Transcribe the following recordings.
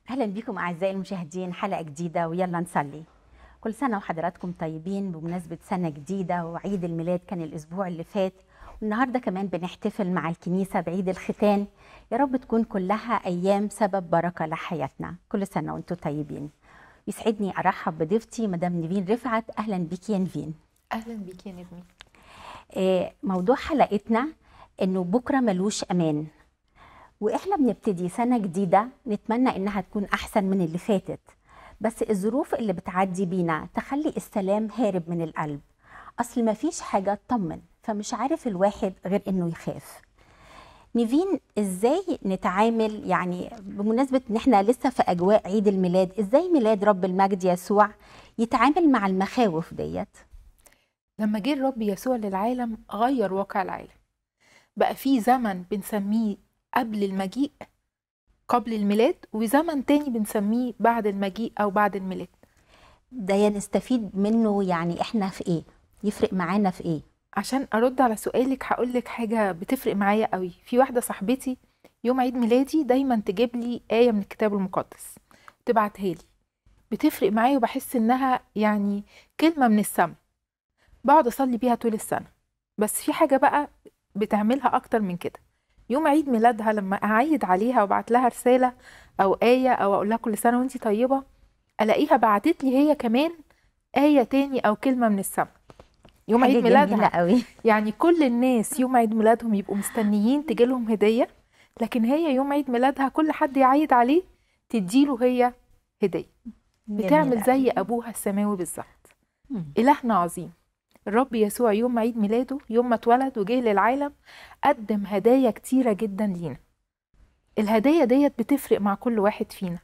اهلا بكم اعزائي المشاهدين حلقه جديده ويلا نصلي كل سنه وحضراتكم طيبين بمناسبه سنه جديده وعيد الميلاد كان الاسبوع اللي فات والنهارده كمان بنحتفل مع الكنيسه بعيد الختان يا رب تكون كلها ايام سبب بركه لحياتنا كل سنه وانتم طيبين يسعدني ارحب بضيفتي مدام نيفين رفعت اهلا بيكي يا نيفين اهلا بيك يا نجمي آه، موضوع حلقتنا انه بكره ملوش امان واحنا بنبتدي سنه جديده نتمنى انها تكون احسن من اللي فاتت بس الظروف اللي بتعدي بينا تخلي السلام هارب من القلب اصل ما فيش حاجه تطمن فمش عارف الواحد غير انه يخاف نيفين ازاي نتعامل يعني بمناسبه ان احنا لسه في اجواء عيد الميلاد ازاي ميلاد رب المجد يسوع يتعامل مع المخاوف ديت لما جه الرب يسوع للعالم غير واقع العالم بقى في زمن بنسميه قبل المجيء قبل الميلاد وزمن تاني بنسميه بعد المجيء او بعد الميلاد ده نستفيد منه يعني احنا في ايه يفرق معانا في ايه عشان ارد على سؤالك هقول لك حاجه بتفرق معايا قوي في واحده صاحبتي يوم عيد ميلادي دايما تجيب لي ايه من الكتاب المقدس تبعتها لي بتفرق معايا وبحس انها يعني كلمه من السما بقعد اصلي بيها طول السنه بس في حاجه بقى بتعملها اكتر من كده يوم عيد ميلادها لما اعيد عليها وابعت لها رساله او ايه او اقول لها كل سنه وانتي طيبه الاقيها بعتت لي هي كمان ايه تاني او كلمه من السما يوم حاجة عيد جميلة ميلادها قوي يعني كل الناس يوم عيد ميلادهم يبقوا مستنيين تجيلهم هديه لكن هي يوم عيد ميلادها كل حد يعيد عليه تديله هي هديه بتعمل زي ابوها السماوي بالظبط مم. إلهنا عظيم الرب يسوع يوم عيد ميلاده يوم ما اتولد وجه للعالم قدم هدايا كتيرة جدا لينا الهدايا ديت بتفرق مع كل واحد فينا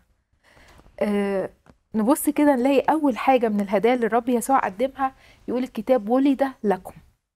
أه نبص كده نلاقي أول حاجة من الهدايا اللي الرب يسوع قدمها يقول الكتاب ولد لكم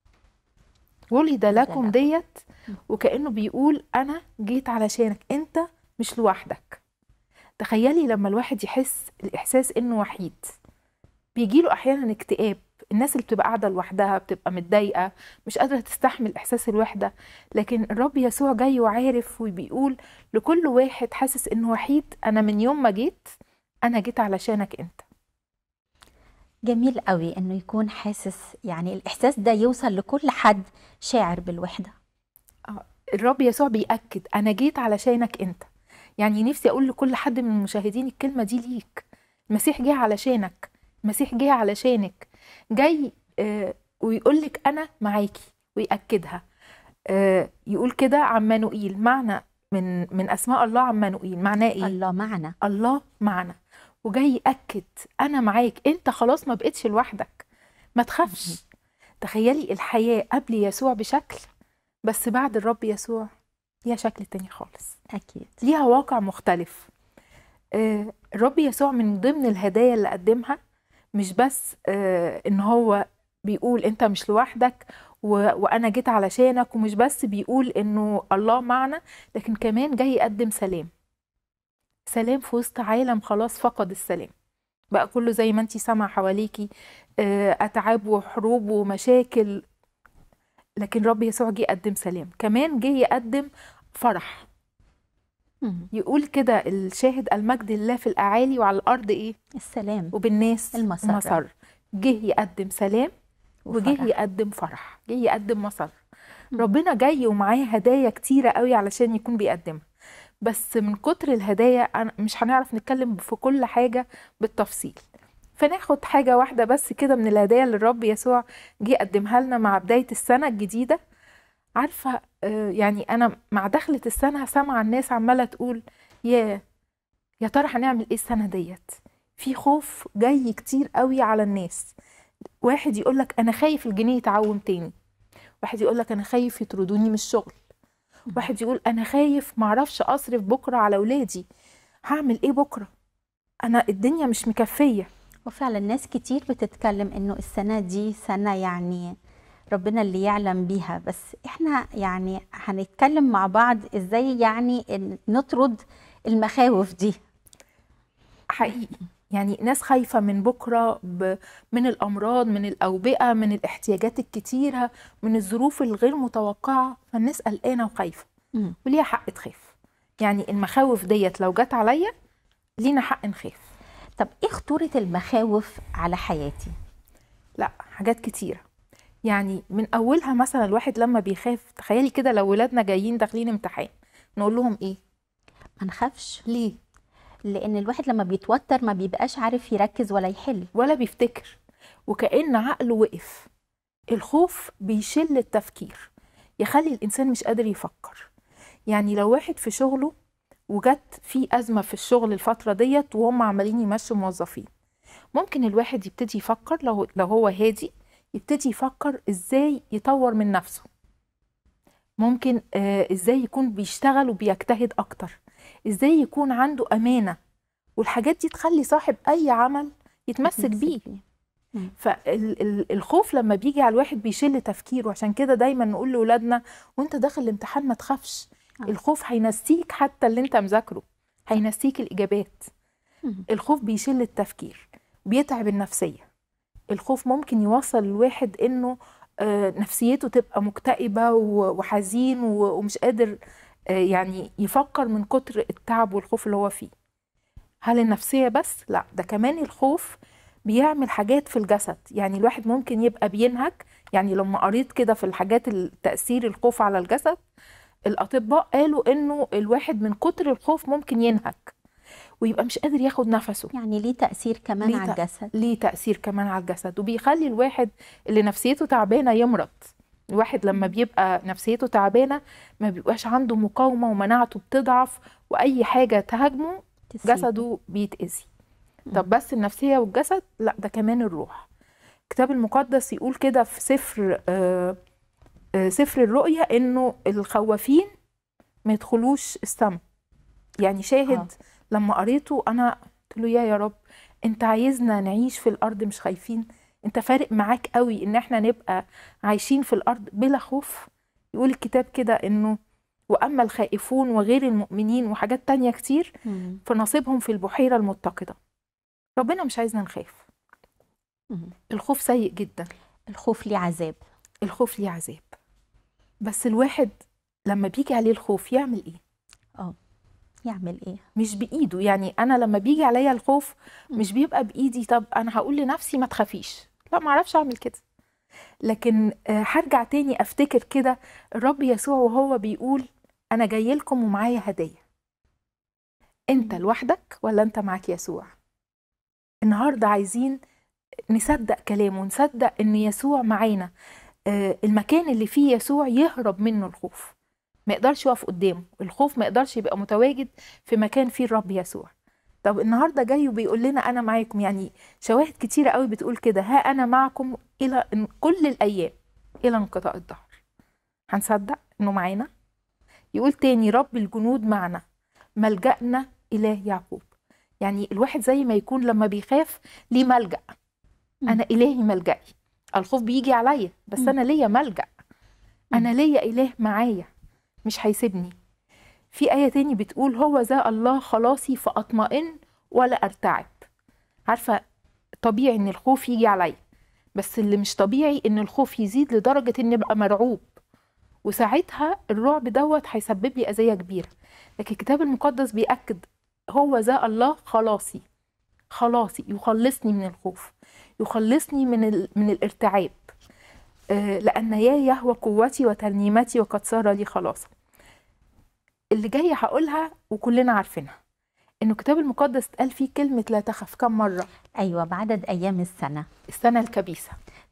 ولد لكم لكم. ديت وكأنه بيقول أنا جيت علشانك أنت مش لوحدك تخيلي لما الواحد يحس الإحساس إنه وحيد بيجيله احيانا اكتئاب الناس اللي بتبقى قاعده لوحدها بتبقى متضايقه مش قادره تستحمل احساس الوحده لكن الرب يسوع جاي وعارف وبيقول لكل واحد حاسس انه وحيد انا من يوم ما جيت انا جيت علشانك انت جميل قوي انه يكون حاسس يعني الاحساس ده يوصل لكل حد شاعر بالوحده الرب يسوع بيأكد انا جيت علشانك انت يعني نفسي اقول لكل حد من المشاهدين الكلمه دي ليك المسيح جه علشانك المسيح جه علشانك جاي آه ويقول لك انا معاكي ويأكدها آه يقول كده عمانوئيل معنى من من اسماء الله عمانوئيل معناه ايه الله معنا الله معنا وجاي يأكد أنا معاك أنت خلاص ما بقتش لوحدك ما تخافش تخيلي الحياة قبل يسوع بشكل بس بعد الرب يسوع ليها شكل تاني خالص اكيد ليها واقع مختلف آه، الرب يسوع من ضمن الهدايا اللي قدمها مش بس آه، ان هو بيقول انت مش لوحدك و- وانا جيت علشانك ومش بس بيقول انه الله معنا لكن كمان جاي يقدم سلام سلام في وسط عالم خلاص فقد السلام بقى كله زي ما انتي سامعه حواليكي آه، اتعاب وحروب ومشاكل لكن رب يسوع جه يقدم سلام كمان جه يقدم فرح مم. يقول كده الشاهد المجد لله في الاعالي وعلى الارض ايه السلام وبالناس المسرة. مسر جه يقدم سلام وجه وفرح. يقدم فرح جه يقدم مسر ربنا جاي ومعاه هدايا كتيرة قوي علشان يكون بيقدمها بس من كتر الهدايا أنا مش هنعرف نتكلم في كل حاجة بالتفصيل فناخد حاجة واحدة بس كده من الهدايا اللي الرب يسوع جه يقدمها لنا مع بداية السنة الجديدة عارفة آه، يعني أنا مع دخلة السنة سامعة الناس عمالة تقول يا يا ترى هنعمل ايه السنة ديت في خوف جاي كتير قوي على الناس واحد يقولك أنا خايف الجنيه يتعوم تاني واحد يقولك أنا خايف يطردوني من الشغل واحد يقول أنا خايف معرفش أصرف بكرة على ولادي هعمل ايه بكرة أنا الدنيا مش مكفية وفعلا ناس كتير بتتكلم انه السنه دي سنه يعني ربنا اللي يعلم بيها بس احنا يعني هنتكلم مع بعض ازاي يعني إن نطرد المخاوف دي حقيقي يعني ناس خايفة من بكرة ب... من الأمراض من الأوبئة من الاحتياجات الكتيرة من الظروف الغير متوقعة فالناس قلقانة وخايفة مم. وليها حق تخاف يعني المخاوف ديت لو جت عليا لينا حق نخاف طب ايه خطوره المخاوف على حياتي لا حاجات كتيرة يعني من أولها مثلا الواحد لما بيخاف تخيلي كده لو ولادنا جايين داخلين امتحان نقول لهم إيه؟ ما نخافش ليه؟ لان الواحد لما بيتوتر ما بيبقاش عارف يركز ولا يحل ولا بيفتكر وكأن عقله وقف الخوف بيشل التفكير يخلي الإنسان مش قادر يفكر يعني لو واحد في شغله وجت في أزمة في الشغل الفترة ديت وهم عمالين يمشوا موظفين ممكن الواحد يبتدي يفكر لو لو هو هادي يبتدي يفكر ازاي يطور من نفسه ممكن آه ازاي يكون بيشتغل وبيجتهد اكتر ازاي يكون عنده امانه والحاجات دي تخلي صاحب اي عمل يتمسك بيه مم. فالخوف لما بيجي على الواحد بيشل تفكيره عشان كده دايما نقول لاولادنا وانت داخل الامتحان ما تخافش آه. الخوف هينسيك حتى اللي انت مذاكره هينسيك الاجابات مم. الخوف بيشل التفكير بيتعب النفسيه الخوف ممكن يوصل الواحد انه آه، نفسيته تبقى مكتئبه و- وحزين و- ومش قادر آه، يعني يفكر من كتر التعب والخوف اللي هو فيه هل النفسيه بس لا ده كمان الخوف بيعمل حاجات في الجسد يعني الواحد ممكن يبقى بينهك يعني لما قريت كده في الحاجات التأثير الخوف على الجسد الأطباء قالوا إنه الواحد من كتر الخوف ممكن ينهك ويبقى مش قادر ياخد نفسه يعني ليه تاثير كمان ليه على تأ- الجسد ليه تأثير كمان على الجسد وبيخلي الواحد اللي نفسيته تعبانة يمرض الواحد لما بيبقى نفسيته تعبانة ما بيبقاش عنده مقاومة ومناعته بتضعف وأي حاجة تهاجمه تسيبه. جسده بيتأذي مم. طب بس النفسية والجسد لا ده كمان الروح الكتاب المقدس يقول كده في سفر آه، آه، سفر الرؤيا انه الخوافين ما يدخلوش السماء يعني شاهد آه. لما قريته انا قلت له يا يا رب انت عايزنا نعيش في الارض مش خايفين انت فارق معاك قوي ان احنا نبقى عايشين في الارض بلا خوف يقول الكتاب كده انه واما الخائفون وغير المؤمنين وحاجات تانية كتير مم. فنصيبهم في البحيرة المتقدة ربنا مش عايزنا نخاف مم. الخوف سيء جدا الخوف ليه عذاب الخوف ليه عذاب بس الواحد لما بيجي عليه الخوف يعمل ايه يعمل ايه مش بايده يعني انا لما بيجي عليا الخوف مم. مش بيبقى بايدي طب انا هقول لنفسي ما تخافيش لا ما اعرفش اعمل كده لكن آه، هرجع تاني افتكر كده الرب يسوع وهو بيقول انا جاي لكم ومعايا هديه انت لوحدك ولا انت معاك يسوع النهارده عايزين نصدق كلامه نصدق ان يسوع معانا آه، المكان اللي فيه يسوع يهرب منه الخوف ما يقدرش يقف قدامه الخوف ما يقدرش يبقى متواجد في مكان فيه الرب يسوع طب النهارده جاي وبيقول لنا انا معاكم يعني شواهد كتيره قوي بتقول كده ها انا معكم الى إن- كل الايام الى انقضاء الدهر هنصدق انه معانا يقول تاني رب الجنود معنا ملجأنا اله يعقوب يعني الواحد زي ما يكون لما بيخاف ليه ملجأ مم. انا الهي ملجئي الخوف بيجي عليا بس مم. انا ليا ملجأ انا ليا اله معايا مش هيسيبني في آية تاني بتقول هو ذا الله خلاصي فأطمئن ولا أرتعب عارفة طبيعي إن الخوف يجي عليا بس اللي مش طبيعي إن الخوف يزيد لدرجة إني أبقى مرعوب وساعتها الرعب دوت هيسبب لي أذية كبيرة لكن الكتاب المقدس بيأكد هو ذا الله خلاصي خلاصي يخلصني من الخوف يخلصني من ال... من الارتعاب آه، لأن يا يهوى قوتي وترنيمتي وقد صار لي خلاصا اللي جاية هقولها وكلنا عارفينها إنه الكتاب المقدس قال فيه كلمة لا تخف كم مرة ايوه بعدد ايام السنه السنة الكبيسة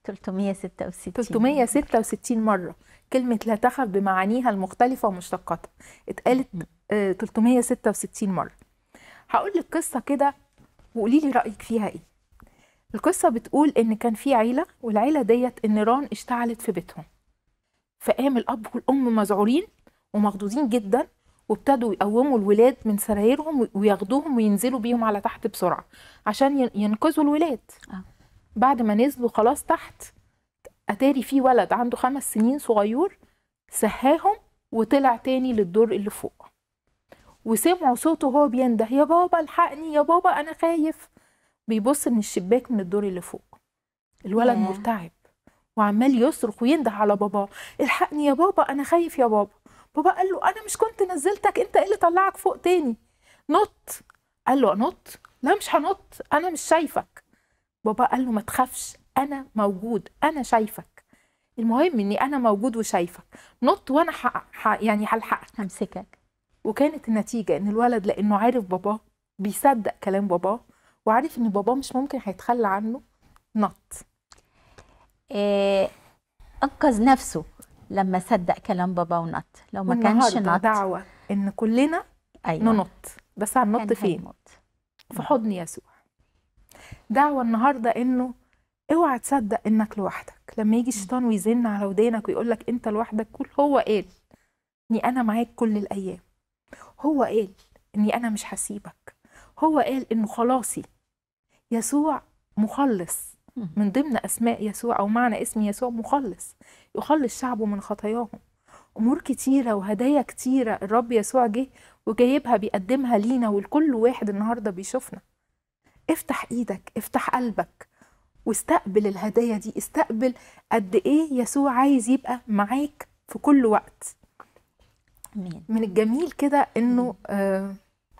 366 366 مرة كلمة لا تخف بمعانيها المختلفة ومشتقاتها اتقالت آه، 366 مرة هقول لك قصة كده وقولي لي رأيك فيها ايه القصة بتقول ان كان في عيلة والعيلة ديت النيران اشتعلت في بيتهم فقام الأب والأم مذعورين ومخضوضين جدا وابتدوا يقوموا الولاد من سرايرهم وياخدوهم وينزلوا بيهم على تحت بسرعة عشان ين- ينقذوا الولاد آه. بعد ما نزلوا خلاص تحت اتاري في ولد عنده خمس سنين صغير سهاهم وطلع تاني للدور اللي فوق وسمعوا صوته وهو بينده يا بابا الحقني يا بابا انا خايف بيبص من الشباك من الدور اللي فوق الولد ياه. مرتعب وعمال يصرخ وينده على باباه الحقني يا بابا انا خايف يا بابا بابا قال له انا مش كنت نزلتك انت ايه اللي طلعك فوق تاني نط قال له انط لا مش هنط انا مش شايفك بابا قال له ما تخافش انا موجود انا شايفك المهم اني انا موجود وشايفك نط وانا ح... ح... يعني هلحقك همسكك وكانت النتيجه ان الولد لانه عارف باباه بيصدق كلام باباه وعارف ان باباه مش ممكن هيتخلى عنه نط إيه انقذ نفسه لما صدق كلام بابا ونط لو ما كانش والنهارده نط دعوه ان كلنا ايوه ننط بس هننط كان فين هيموت. في حضن يسوع دعوة النهاردة انه اوعى تصدق انك لوحدك لما يجي الشيطان ويزن على ودانك ويقول لك انت لوحدك قول هو قال اني انا معاك كل الايام هو قال اني انا مش هسيبك هو قال انه خلاصي يسوع مخلص مم. من ضمن اسماء يسوع او معنى اسم يسوع مخلص يخلص شعبه من خطاياهم امور كتيره وهدايا كتيره الرب يسوع جه وجايبها بيقدمها لينا ولكل واحد النهارده بيشوفنا افتح ايدك افتح قلبك واستقبل الهدايا دي استقبل قد ايه يسوع عايز يبقى معاك في كل وقت امين من الجميل كده انه آه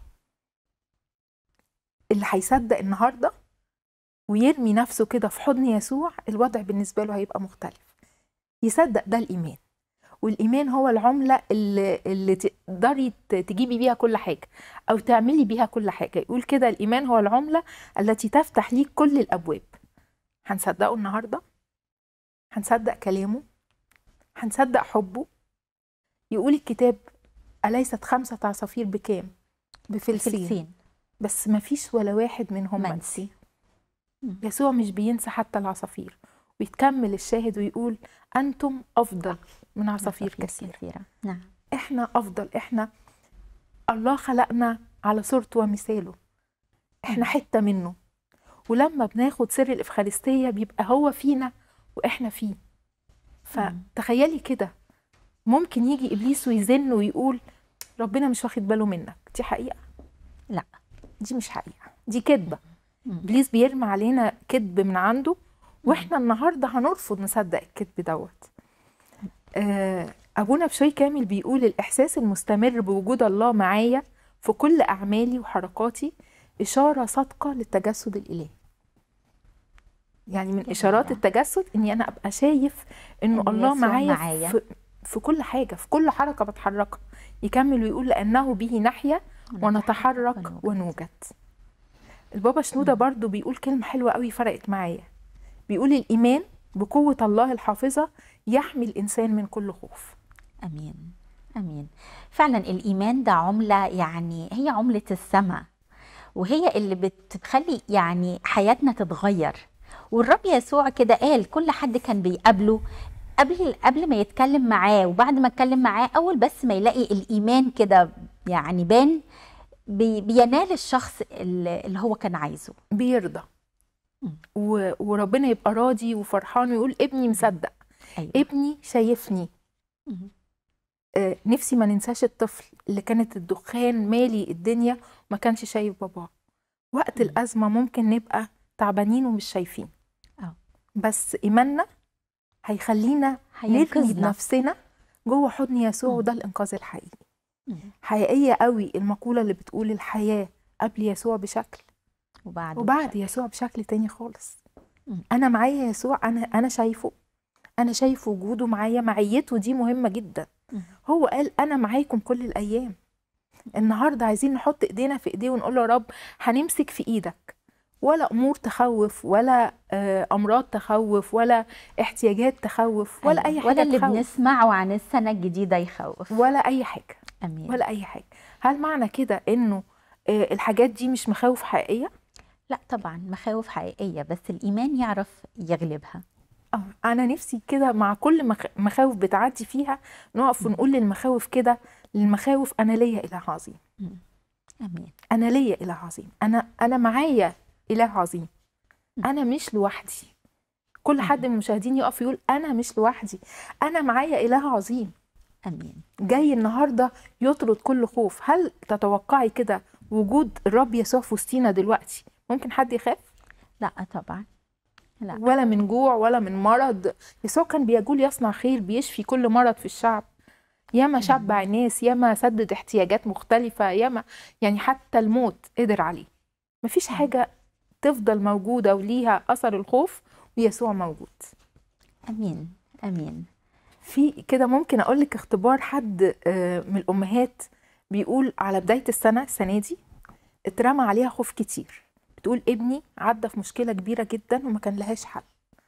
اللي هيصدق النهارده ويرمي نفسه كده في حضن يسوع الوضع بالنسبه له هيبقى مختلف يصدق ده الايمان والايمان هو العمله اللي, اللي تقدري ت- تجيبي بيها كل حاجه او تعملي بيها كل حاجه يقول كده الايمان هو العمله التي تفتح ليك كل الابواب هنصدقه النهارده هنصدق كلامه هنصدق حبه يقول الكتاب أليست خمسة عصافير بكام؟ بفلسين فلسين بس ما فيش ولا واحد منهم منسي منسي يسوع مش بينسى حتى العصافير ويتكمل الشاهد ويقول أنتم أفضل من عصافير كثير كثيرة نعم إحنا أفضل إحنا الله خلقنا على صورته ومثاله إحنا حتة منه ولما بناخد سر الإفخارستية بيبقى هو فينا وإحنا فيه فتخيلي كده ممكن يجي إبليس ويزن ويقول ربنا مش واخد باله منك دي حقيقة لا دي مش حقيقة دي كذبة مم. ابليس بيرمي علينا كذب من عنده واحنا النهارده هنرفض نصدق الكذب دوت آه، ابونا بشوي كامل بيقول الاحساس المستمر بوجود الله معايا في كل اعمالي وحركاتي اشاره صادقه للتجسد الالهي يعني من جميل. اشارات التجسد اني انا ابقى شايف انه إن الله يسوع معايا معايا. في, في كل حاجه في كل حركه بتحركها يكمل ويقول لانه به نحيا ونتحرك ونوجد. ونوجد البابا شنودة برضو بيقول كلمة حلوة قوي فرقت معايا بيقول الإيمان بقوة الله الحافظة يحمي الإنسان من كل خوف امين امين فعلا الايمان ده عمله يعني هي عمله السماء وهي اللي بتخلي يعني حياتنا تتغير والرب يسوع كده قال كل حد كان بيقابله قبل قبل ما يتكلم معاه وبعد ما اتكلم معاه اول بس ما يلاقي الايمان كده يعني بان بي بينال الشخص اللي اللي هو كان عايزه بيرضى مم. و... وربنا يبقى راضي وفرحان ويقول ابني مصدق ايوه ابني شايفني مم. آه، نفسي ما ننساش الطفل اللي كانت الدخان مالي الدنيا وما كانش شايف باباه وقت مم. الأزمة ممكن نبقى تعبانين ومش شايفين آه. بس إيماننا هيخلينا نرمي هينقذنا بنفسنا جوه حضن يسوع مم. وده الإنقاذ الحقيقي مم. حقيقية قوي المقولة اللي بتقول الحياة قبل يسوع بشكل وبعد وبعد يسوع بشكل تاني خالص مم. أنا معايا يسوع أنا أنا شايفه أنا شايف وجوده معايا معيته دي مهمة جدا مم. هو قال أنا معاكم كل الأيام النهاردة عايزين نحط إيدينا في إيديه ونقول له يا رب هنمسك في إيدك ولا أمور تخوف ولا آه، أمراض تخوف ولا احتياجات تخوف ولا أيوة. أي حاجة ولا اللي تخوف بنسمعه عن السنه الجديده يخوف ولا أي حاجة امين ولا أي حاجة هل معنى كده إنه آه، الحاجات دي مش مخاوف حقيقية؟ لا طبعا مخاوف حقيقية بس الإيمان يعرف يغلبها اه انا نفسي كده مع كل مخ- مخاوف بتعدي فيها نقف ونقول للمخاوف كده للمخاوف انا ليا اله عظيم أمين انا ليا اله عظيم انا انا معايا اله عظيم مم. انا مش لوحدي كل حد من المشاهدين يقف يقول انا مش لوحدي انا معايا اله عظيم أمين جاي النهارده يطرد كل خوف هل تتوقعي كده وجود الرب يسوع في وسطينا دلوقتي ممكن حد يخاف لا طبعا لا ولا من جوع ولا من مرض يسوع كان بيقول يصنع خير بيشفي كل مرض في الشعب ياما شبع الناس ياما سدد احتياجات مختلفة ياما يعني حتى الموت قدر عليه مفيش حاجة تفضل موجودة وليها أثر الخوف ويسوع موجود امين امين في كده ممكن أقول لك اختبار حد آه، من الأمهات بيقول على بداية السنة السنة دي اترمى عليها خوف كتير بتقول ابني عدى في مشكلة كبيرة جدا وما كان لهاش حل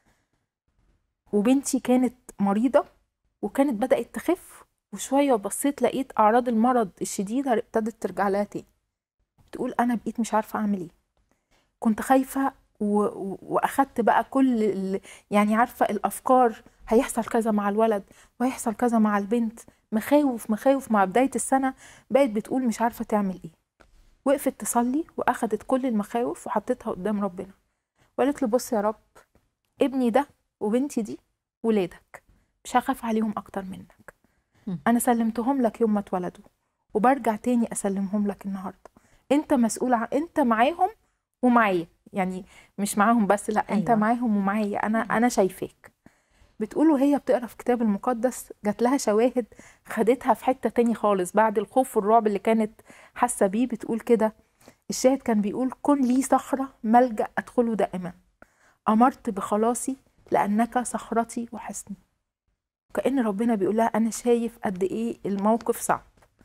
وبنتي كانت مريضة وكانت بدأت تخف وشوية بصيت لقيت أعراض المرض الشديدة ابتدت ترجع لها تاني تقول أنا بقيت مش عارفة أعمل إيه كنت خايفة و... و... وأخدت بقى كل ال... يعني عارفة الأفكار هيحصل كذا مع الولد وهيحصل كذا مع البنت مخاوف مخاوف مع بداية السنة بقت بتقول مش عارفة تعمل إيه وقفت تصلي وأخدت كل المخاوف وحطيتها قدام ربنا وقالت له بص يا رب ابني ده وبنتي دي ولادك مش هخاف عليهم أكتر منك مم. أنا سلمتهم لك يوم ما اتولدوا وبرجع تاني أسلمهم لك النهاردة أنت مسؤول عن أنت معاهم ومعايا يعني مش معاهم بس لا أنت أيوة. معاهم ومعايا أنا أنا شايفاك بتقول وهي بتقرا في الكتاب المقدس جات لها شواهد خدتها في حته تاني خالص بعد الخوف والرعب اللي كانت حاسه بيه بتقول كده الشاهد كان بيقول كن لي صخره ملجا ادخله دائما امرت بخلاصي لانك صخرتي وحصني كأن ربنا بيقول لها انا شايف قد ايه الموقف صعب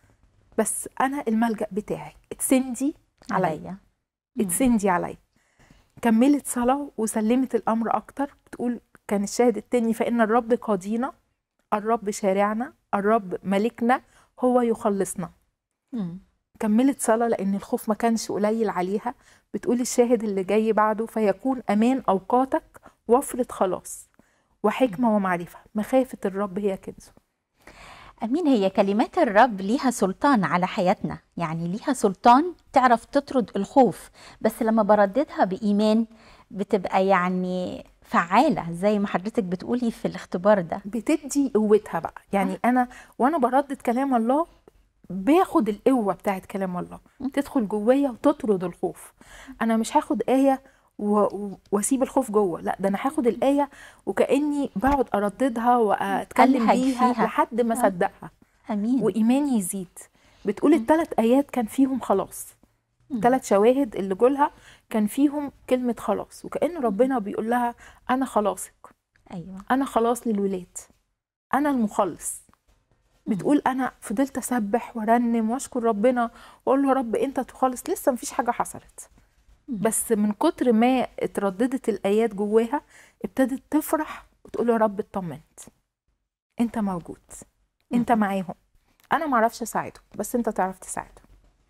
بس انا الملجا بتاعك اتسندي عليا عليا اتسندي عليا كملت صلاة وسلمت الأمر أكتر بتقول كان الشاهد التاني فإن الرب قاضينا الرب شارعنا الرب ملكنا هو يخلصنا مم. كملت صلاة لأن الخوف ما كانش قليل عليها بتقول الشاهد اللي جاي بعده فيكون أمان أوقاتك وفرة خلاص وحكمة ومعرفة مخافة الرب هي كنزه امين هي كلمات الرب ليها سلطان على حياتنا يعني ليها سلطان تعرف تطرد الخوف بس لما برددها بايمان بتبقى يعني فعاله زي ما حضرتك بتقولي في الاختبار ده بتدي قوتها بقى يعني انا وانا بردد كلام الله باخد القوه بتاعت كلام الله تدخل جوايا وتطرد الخوف انا مش هاخد ايه و- و- واسيب الخوف جوه لا ده انا هاخد الايه وكاني بقعد ارددها واتكلم ألهج بيها فيها. لحد ما آه. اصدقها امين وايماني يزيد بتقول الثلاث ايات كان فيهم خلاص ثلاث شواهد اللي جولها كان فيهم كلمه خلاص وكان ربنا بيقول لها انا خلاصك ايوه انا خلاص للولاد انا المخلص بتقول انا فضلت اسبح وارنم واشكر ربنا واقول له يا رب انت تخلص لسه مفيش حاجه حصلت بس من كتر ما اترددت الايات جواها ابتدت تفرح وتقول له يا رب اطمنت انت موجود انت معاهم انا ما اعرفش اساعدهم بس انت تعرف تساعدهم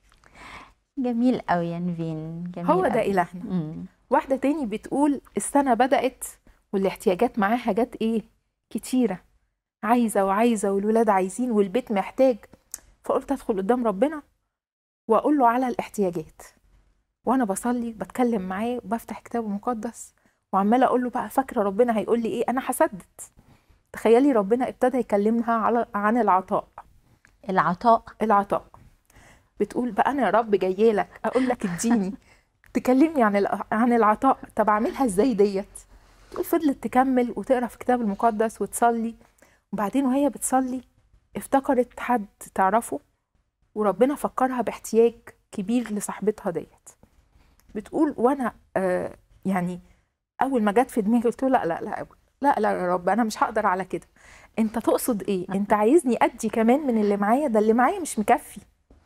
جميل قوي يا نيفين جميل هو ده قوي. الهنا مم. واحدة تاني بتقول السنة بدأت والاحتياجات معاها جت ايه كتيرة عايزة وعايزة والولاد عايزين والبيت محتاج فقلت ادخل قدام ربنا واقول له على الاحتياجات وانا بصلي بتكلم معاه وبفتح كتابه المقدس وعمالة اقول له بقى فاكرة ربنا هيقول لي ايه انا هسدد تخيلي ربنا ابتدى يكلمها على عن العطاء العطاء العطاء بتقول بقى انا يا رب جايه لك اقول لك اديني تكلمني عن الع- عن العطاء طب اعملها ازاي ديت تقول فضلت تكمل وتقرا في الكتاب المقدس وتصلي وبعدين وهي بتصلي افتكرت حد تعرفه وربنا فكرها باحتياج كبير لصاحبتها ديت بتقول وانا آه يعني اول ما جت في دماغي قلت له لا لا لا لا لا يا رب انا مش هقدر على كده انت تقصد ايه انت عايزني ادي كمان من اللي معايا ده اللي معايا مش مكفي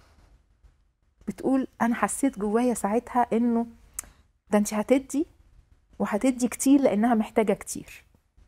بتقول انا حسيت جوايا ساعتها انه ده انت هتدي وهتدي كتير لانها محتاجه كتير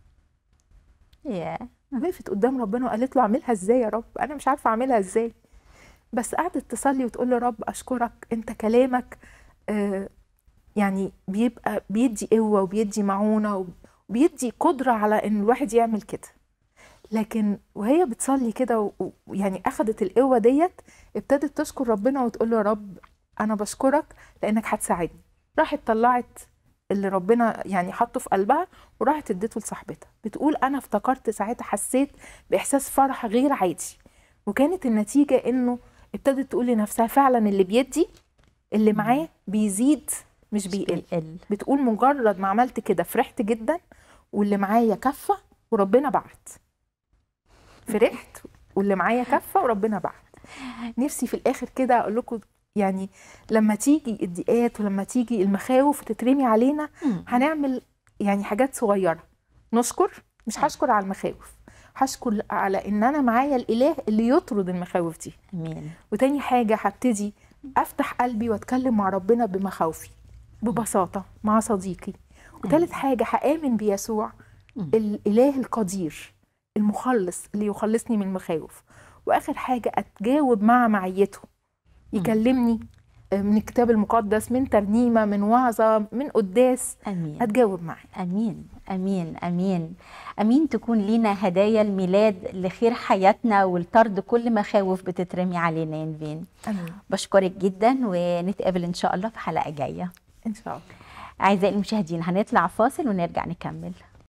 يا وقفت قدام ربنا وقالت له اعملها ازاي يا رب انا مش عارفه اعملها ازاي بس قعدت تصلي وتقول له رب اشكرك انت كلامك آه يعني بيبقى بيدي قوه وبيدي معونه وبيدي قدره على ان الواحد يعمل كده لكن وهي بتصلي كده و- ويعني اخدت القوه ديت ابتدت تشكر ربنا وتقول له يا رب انا بشكرك لانك هتساعدني راحت طلعت اللي ربنا يعني حطه في قلبها وراحت اديته لصاحبتها بتقول انا افتكرت ساعتها حسيت باحساس فرح غير عادي وكانت النتيجه انه ابتدت تقول لنفسها فعلا اللي بيدي اللي معاه بيزيد مش بيقل بيقل بتقول مجرد ما عملت كده فرحت جدا واللي معايا كفى وربنا بعت فرحت واللي معايا كفه وربنا بعت نفسي في الاخر كده اقول لكم يعني لما تيجي الضيقات ولما تيجي المخاوف وتترمي علينا مم. هنعمل يعني حاجات صغيره نشكر مش هشكر على المخاوف هشكر على ان انا معايا الاله اللي يطرد المخاوف دي امين وتاني حاجة هبتدي أفتح قلبي وأتكلم مع ربنا بمخاوفي ببساطة مع صديقي وتالت حاجة هآمن بيسوع مم. الإله القدير المخلص اللي يخلصني من المخاوف وآخر حاجة أتجاوب مع معيته يكلمني من الكتاب المقدس من ترنيمة من وعظة من قداس امين أتجاوب معاه امين امين امين امين تكون لينا هدايا الميلاد لخير حياتنا ولطرد كل مخاوف بتترمي علينا يا نفين آمين بشكرك جدا ونتقابل ان شاء الله في حلقه جايه إن شاء الله اعزائي المشاهدين هنطلع فاصل ونرجع نكمل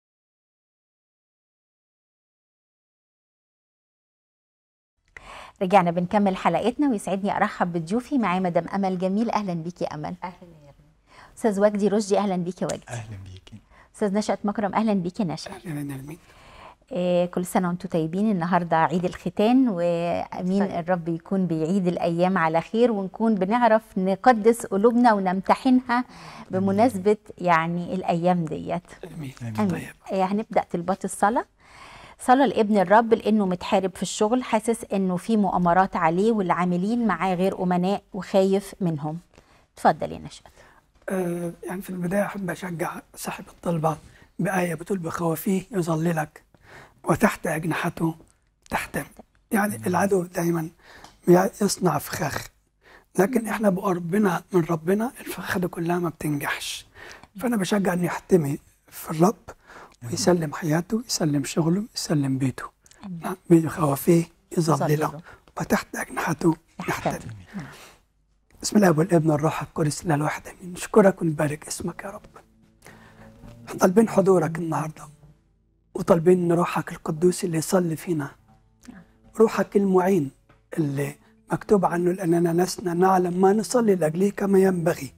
رجعنا بنكمل حلقتنا ويسعدني ارحب بضيوفي معايا مدام امل جميل اهلا بيكي يا امل اهلا يا ابني استاذ وجدي رشدي اهلا بيكي يا وجدي اهلا بيكي استاذ نشأت مكرم اهلا بيكي نشأت اهلا يا نرمين إيه، كل سنة وانتم طيبين النهاردة عيد الختان وأمين طيب. الرب يكون بيعيد الأيام على خير ونكون بنعرف نقدس قلوبنا ونمتحنها بمناسبة يعني الأيام ديت امين أمين طيب إيه، هنبدأ طلبات الصلاة صلاة لابن الرب لأنه متحارب في الشغل حاسس إنه في مؤامرات عليه والعاملين معاه غير أمناء وخايف منهم اتفضل يا نشأت آه يعني في البدايه احب اشجع صاحب الطلبه بايه بتقول بخوافيه يظللك وتحت اجنحته تحتم يعني العدو دايما يصنع فخاخ لكن احنا بقربنا من ربنا الفخاخ دي كلها ما بتنجحش فانا بشجع انه يحتمي في الرب ويسلم حياته يسلم شغله يسلم بيته نعم بخوافيه يظلله يظلله. وتحت اجنحته يحتمي. يحتمي بسم الله والابن والروح القدس لا الواحد امين نشكرك ونبارك اسمك يا رب احنا طالبين حضورك النهارده وطالبين ان روحك القدوس اللي يصلي فينا روحك المعين اللي مكتوب عنه لاننا لسنا نعلم ما نصلي لاجله كما ينبغي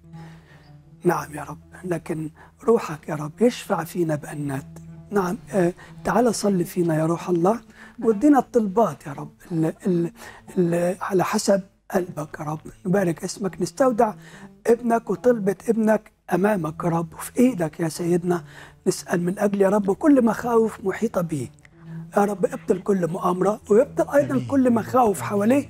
نعم يا رب لكن روحك يا رب يشفع فينا بأنات نعم آه تعال صل فينا يا روح الله وادينا الطلبات يا رب اللي اللي اللي على حسب قلبك يا رب نبارك اسمك نستودع ابنك وطلبة ابنك أمامك يا رب وفي إيدك يا سيدنا نسأل من أجل يا رب كل مخاوف محيطة به يا رب ابطل كل مؤامرة وابطل أيضا كل مخاوف حواليه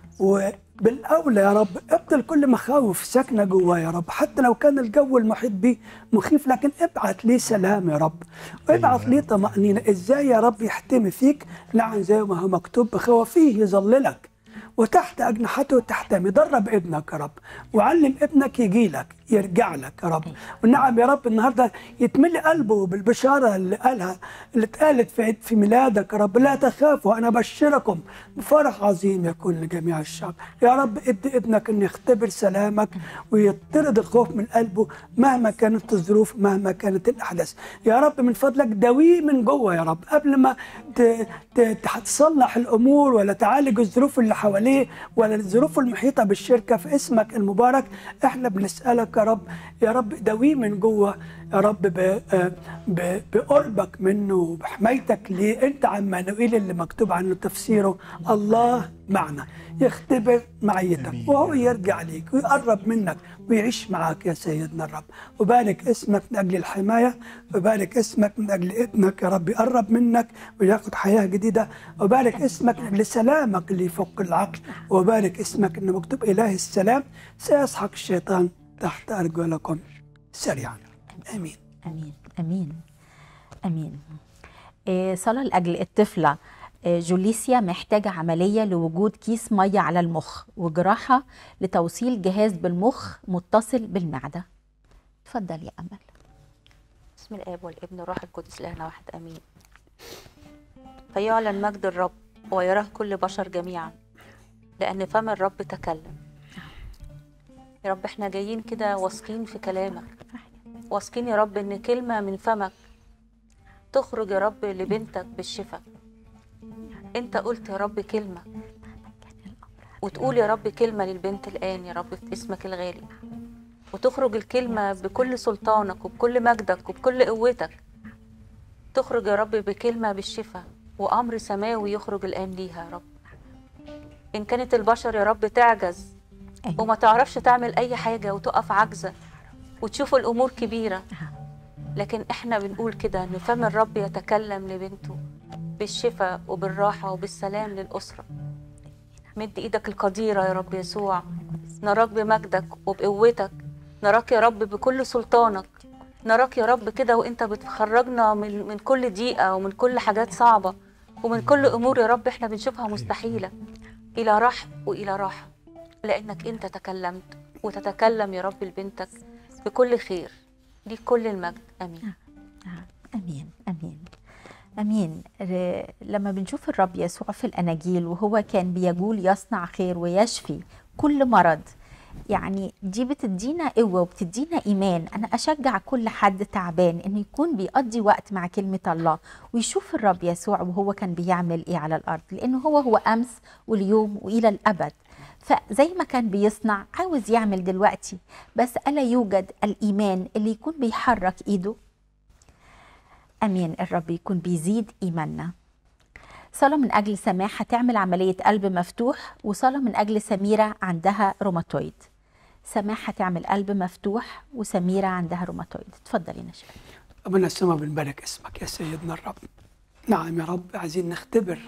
وبالأولى يا رب ابطل كل مخاوف ساكنة جواه يا رب حتى لو كان الجو المحيط بيه مخيف لكن ابعت ليه سلام يا رب وابعت ليه طمأنينة ازاي يا رب يحتمي فيك لعن زي ما هو مكتوب بخوافيه يظللك وتحت أجنحته تحتمي درب ابنك يا رب وعلم ابنك يجي لك يرجع لك يا رب والنعم يا رب النهارده يتملي قلبه بالبشاره اللي قالها اللي اتقالت في عيد في ميلادك يا رب لا تخافوا انا ابشركم بفرح عظيم يكون لجميع الشعب يا رب ادي ابنك انه يختبر سلامك ويطرد الخوف من قلبه مهما كانت الظروف مهما كانت الاحداث يا رب من فضلك داويه من جوه يا رب قبل ما ت- ت- تصلح الامور ولا تعالج الظروف اللي حواليه ولا الظروف المحيطه بالشركه في اسمك المبارك احنا بنسالك يا رب يا رب داويه من جوه يا رب ب- آه ب- بقربك منه وبحمايتك ليه انت عمانوئيل اللي مكتوب عنه تفسيره الله معنا يختبر معيتك وهو يرجع ليك ويقرب منك ويعيش معك يا سيدنا الرب وبارك اسمك من اجل الحمايه وبارك اسمك من اجل ابنك يا رب يقرب منك وياخد حياه جديده وبارك اسمك من اجل سلامك اللي يفك العقل وبارك اسمك انه مكتوب اله السلام سيسحق الشيطان تحت ارجلكم سريعا امين امين امين امين إيه، صلاه لاجل الطفله إيه، جوليسيا محتاجه عمليه لوجود كيس ميه على المخ وجراحه لتوصيل جهاز بالمخ متصل بالمعده اتفضل يا امل بسم الاب والابن والروح القدس الهنا واحد امين فيعلن مجد الرب ويراه كل بشر جميعا لان فم الرب تكلم يا رب احنا جايين كده واثقين في كلامك واثقين يا رب ان كلمه من فمك تخرج يا رب لبنتك بالشفاء انت قلت يا رب كلمه وتقول يا رب كلمه للبنت الان يا رب في اسمك الغالي وتخرج الكلمة بكل سلطانك وبكل مجدك وبكل قوتك تخرج يا رب بكلمة بالشفاء وأمر سماوي يخرج الآن ليها يا رب إن كانت البشر يا رب تعجز أيوة. وما تعرفش تعمل أي حاجة وتقف عاجزة وتشوف الأمور كبيرة لكن إحنا بنقول كده إن فم الرب يتكلم لبنته بالشفاء وبالراحة وبالسلام للأسرة مد إيدك القديرة يا رب يسوع نراك بمجدك وبقوتك نراك يا رب بكل سلطانك نراك يا رب كده وانت بتخرجنا من من كل ضيقه ومن كل حاجات صعبه ومن كل امور يا رب احنا بنشوفها مستحيله الى رحب والى راحه لانك انت تكلمت وتتكلم يا رب لبنتك بكل خير ليك كل المجد امين امين امين امين ر- لما بنشوف الرب يسوع في الاناجيل وهو كان بيقول يصنع خير ويشفي كل مرض يعني دي بتدينا قوه وبتدينا ايمان انا اشجع كل حد تعبان انه يكون بيقضي وقت مع كلمه الله ويشوف الرب يسوع وهو كان بيعمل ايه على الارض لانه هو هو امس واليوم والى الابد فزي ما كان بيصنع عاوز يعمل دلوقتي بس الا يوجد الايمان اللي يكون بيحرك ايده امين الرب يكون بيزيد ايماننا صلاة من أجل سماحة تعمل عملية قلب مفتوح وصلاة من أجل سميرة عندها روماتويد سماحة تعمل قلب مفتوح وسميرة عندها روماتويد اتفضلي نشأ ربنا السما بنبارك اسمك يا سيدنا الرب نعم يا رب عايزين نختبر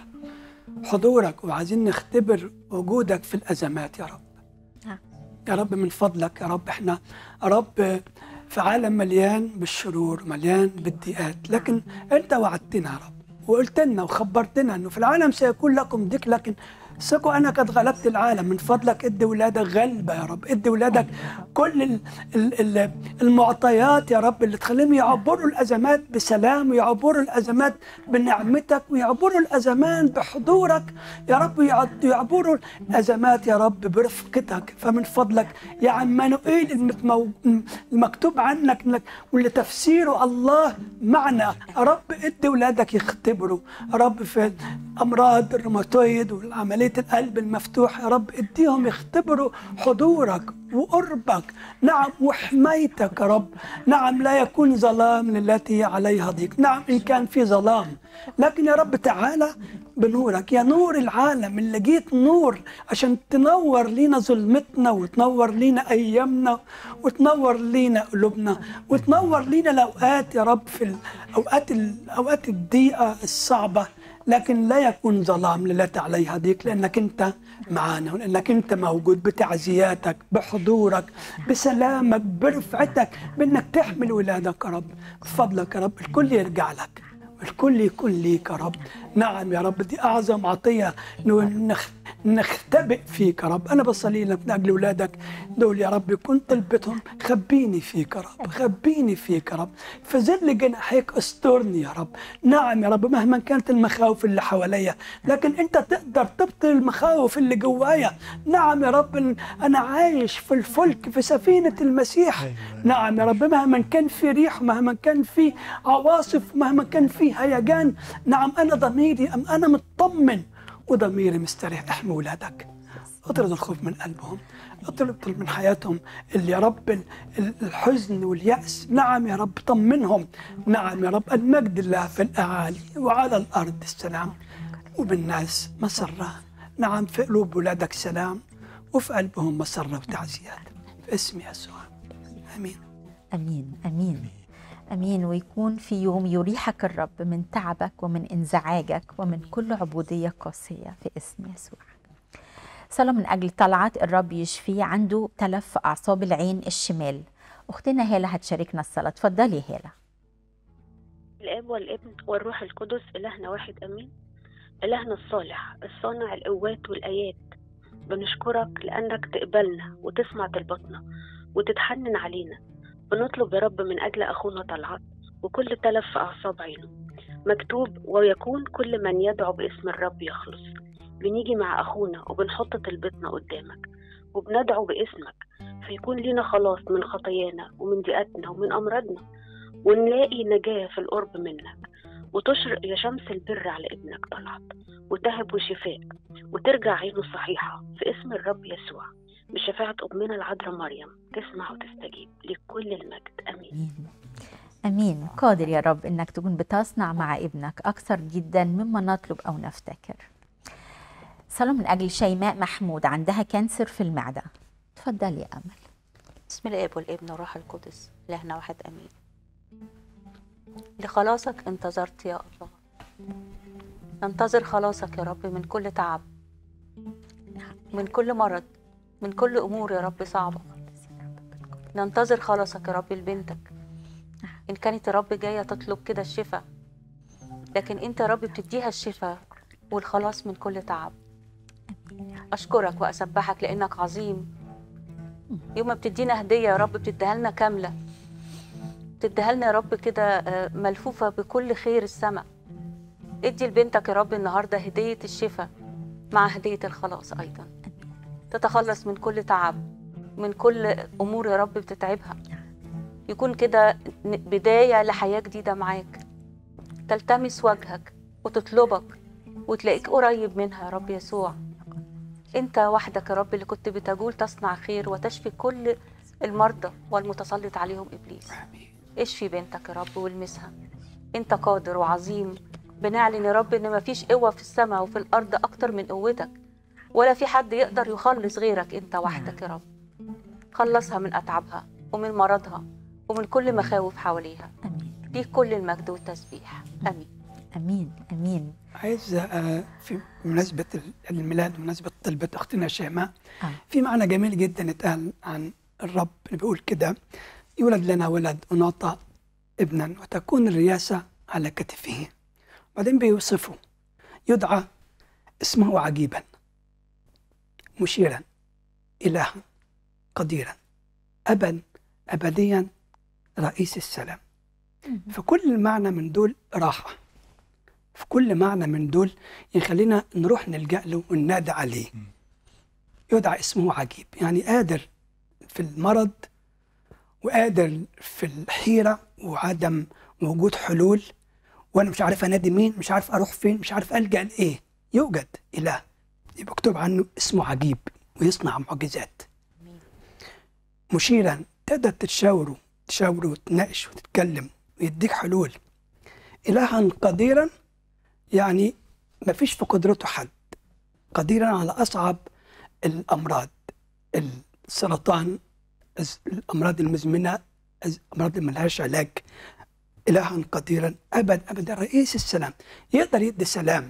حضورك وعايزين نختبر وجودك في الأزمات يا رب نعم. يا رب من فضلك يا رب احنا يا رب في عالم مليان بالشرور مليان بالضيقات لكن انت وعدتنا يا رب وقلت لنا وخبرتنا انه في العالم سيكون لكم ضيق لكن ثقوا انا قد غلبت العالم من فضلك ادي ولادك غلبه يا رب ادي ولادك كل ال ال ال المعطيات يا رب اللي تخليهم يعبروا الازمات بسلام ويعبروا الازمات بنعمتك ويعبروا الازمات بحضورك يا رب يعد- يعبروا الازمات يا رب برفقتك فمن فضلك يا عمانوئيل المتمو- المكتوب عنك انك واللي تفسيره الله معنا يا رب ادي ولادك يختبروا يا رب في امراض الروماتويد وعمليه القلب المفتوح يا رب اديهم يختبروا حضورك وقربك نعم وحمايتك يا رب نعم لا يكون ظلام للتي عليها ضيق نعم ان كان في ظلام لكن يا رب تعالى بنورك يا نور العالم اللي جيت نور عشان تنور لينا ظلمتنا وتنور لينا ايامنا وتنور لينا قلوبنا وتنور لينا الاوقات يا رب في الاوقات الاوقات الضيقه الصعبه لكن لا يكون ظلام للتي عليها ضيق لانك انت معانا ولانك انت موجود بتعزياتك بحضورك بسلامك برفعتك بانك تحمل ولادك يا رب بفضلك يا رب الكل يرجع لك الكل يكون ليك يا رب نعم يا رب دي أعظم عطية إنه نخ- نختبئ فيك يا رب أنا بصلي لك من أجل أولادك دول يا رب يكون طلبتهم خبيني فيك يا رب خبيني فيك يا رب في ظل جناحيك استرني يا رب نعم يا رب مهما كانت المخاوف اللي حواليا لكن أنت تقدر تبطل المخاوف اللي جوايا نعم يا رب أنا عايش في الفلك في سفينة المسيح نعم يا رب مهما كان في ريح مهما كان في عواصف مهما كان في هيجان نعم انا ضميري أم انا مطمن وضميري مستريح احمي ولادك اطرد الخوف من قلبهم اطرد من حياتهم اللي يا رب ال- ال- الحزن واليأس نعم يا رب طمنهم نعم يا رب المجد الله في الأعالي وعلى الأرض السلام وبالناس مسرة نعم في قلوب ولادك سلام وفي قلبهم مسرة وتعزيات في اسم يسوع امين امين امين امين ويكون في يوم يريحك الرب من تعبك ومن انزعاجك ومن كل عبوديه قاسيه في اسم يسوع صلاة من أجل طلعت الرب يشفيه عنده تلف في أعصاب العين الشمال أختنا هالة هتشاركنا الصلاة اتفضلي هالة الاب والابن والروح القدس الهنا واحد امين الهنا الصالح الصانع القوات والايات بنشكرك لانك تقبلنا وتسمع طلباتنا وتتحنن علينا بنطلب يا رب من اجل اخونا طلعت وكل تلف في اعصاب عينه مكتوب ويكون كل من يدعو باسم الرب يخلص بنيجي مع اخونا وبنحط طلبتنا قدامك وبندعو باسمك فيكون لينا خلاص من خطايانا ومن ضيقاتنا ومن امراضنا ونلاقي نجاة في القرب منك وتشرق يا شمس البر على ابنك طلعت وتهب شفاء وترجع عينه صحيحة في اسم الرب يسوع بشفاعة أمنا العذراء مريم تسمع وتستجيب لكل المجد أمين امين امين قادر يا رب انك تكون بتصنع مع ابنك اكثر جدا مما نطلب او نفتكر صلوا من اجل شيماء محمود عندها كانسر في المعده اتفضلي يا امل بسم الاب والابن والروح القدس لهنا واحد امين لخلاصك انتظرت يا الله ننتظر خلاصك يا رب من كل تعب من كل مرض من كل امور يا رب صعبه ننتظر خلاصك يا رب لبنتك ان كانت يا رب جايه تطلب كده الشفاء لكن انت يا رب بتديها الشفاء والخلاص من كل تعب اشكرك واسبحك لانك عظيم يوم ما بتدينا هديه يا رب بتديها لنا كامله بتديها لنا يا رب كده آه، ملفوفه بكل خير السماء ادي لبنتك يا رب النهارده هديه الشفاء مع هديه الخلاص ايضا تتخلص من كل تعب من كل امور يا رب بتتعبها يكون كده ن- بدايه لحياه جديده معاك تلتمس وجهك وتطلبك وتلاقيك قريب منها يا رب يسوع انت وحدك يا رب اللي كنت بتجول تصنع خير وتشفي كل المرضى والمتسلط عليهم ابليس اشفي بنتك يا رب والمسها انت قادر وعظيم بنعلن يا رب ان مفيش قوه في السماء وفي الارض اكتر من قوتك ولا في حد يقدر يخلص غيرك انت وحدك يا رب خلصها من اتعابها ومن مرضها ومن كل مخاوف حواليها امين ليك كل المجد والتسبيح امين امين امين عايز آه، في مناسبة الميلاد ومناسبة طلبة أختنا شيماء آه. في معنى جميل جدا اتقال عن الرب اللي بيقول كده يولد لنا ولد ونعطى ابنا وتكون الرياسة على كتفه بعدين بيوصفه يدعى اسمه عجيبا مشيرا إلها قديرا أبا أبديا رئيس السلام في كل معنى من دول راحة في كل معنى من دول يخلينا نروح نلجأ له وننادى عليه يدعى اسمه عجيب يعني قادر في المرض وقادر في الحيرة وعدم وجود حلول وأنا مش عارف أنادي مين مش عارف أروح فين مش عارف ألجأ لإيه يوجد إله يبقى مكتوب عنه اسمه عجيب ويصنع معجزات مشيرا تقدر تتشاوروا تشاوروا وتناقش وتتكلم ويديك حلول إلها قديرا يعني ما فيش في قدرته حد قديرا على أصعب الأمراض السرطان الز- الأمراض المزمنة الز- الأمراض اللي ملهاش علاج إلها قديرا أبد أبدا رئيس السلام يقدر يدي سلام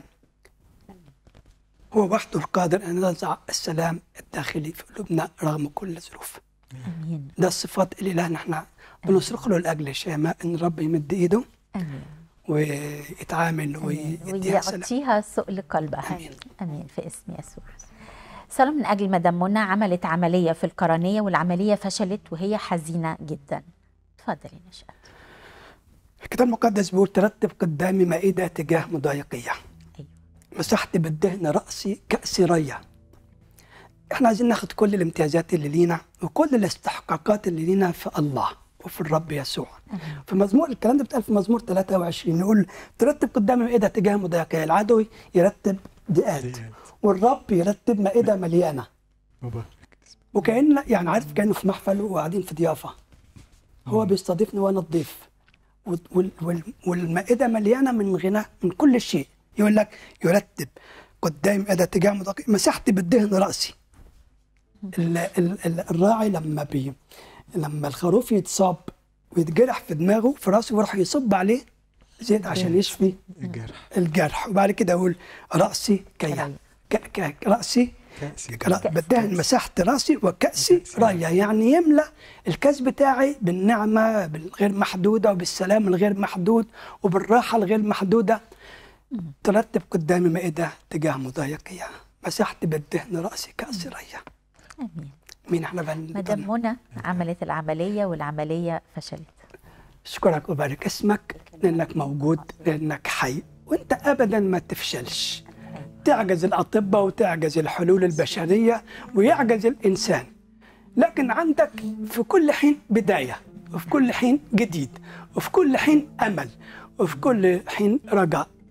هو وحده القادر أن يضع السلام الداخلي في قلوبنا رغم كل الظروف امين ده الصفات اللي لا نحن بنصرخ له لاجل شيماء ان الرب يمد ايده امين ويتعامل امين ويديها سلام ويعطيها سؤل قلبها آمين. امين في اسم يسوع صلوا من اجل مدام منى عملت عمليه في القرنيه والعمليه فشلت وهي حزينه جدا اتفضلي نشأت الكتاب المقدس بيقول ترتب قدامي مائدة تجاه مضايقية أيوة. مسحت بالدهن رأسي كأس رية احنا عايزين ناخد كل الامتيازات اللي لينا وكل الاستحقاقات اللي لينا في الله وفي الرب يسوع في مزمور الكلام ده بيتقال في مزمور 23 يقول ترتب قدامي مائدة تجاه مضايقية العدو يرتب دقات والرب يرتب مائدة مليانة وكأن يعني عارف كأنه في محفل وقاعدين في ضيافة هو بيستضيفني وانا الضيف وال- وال- وال- والمائده مليانه من غنى من كل شيء يقول لك يرتب قدام مائده تجاه مضايق مسحت بالدهن راسي ال ال ال الراعي لما بي لما الخروف يتصاب ويتجرح في دماغه في راسه ويروح يصب عليه زيت عشان يشفي الجرح الجرح وبعد كده يقول راسي كي ك- ك- راسي كأسي لا، بدهن مسحت راسي وكأسي راية يعني يملأ الكاس بتاعي بالنعمة بالغير محدودة وبالسلام الغير محدود وبالراحة الغير محدودة ترتب قدامي مائدة تجاه مضايقية مسحت بالدهن رأسي كأس رية امين مين احنا بقى مدام منى عملت العمليه والعمليه فشلت اشكرك وبارك اسمك لانك موجود لانك حي وانت ابدا ما تفشلش تعجز الاطباء وتعجز الحلول البشريه ويعجز الانسان لكن عندك في كل حين بدايه وفي كل حين جديد وفي كل حين امل وفي كل حين رجاء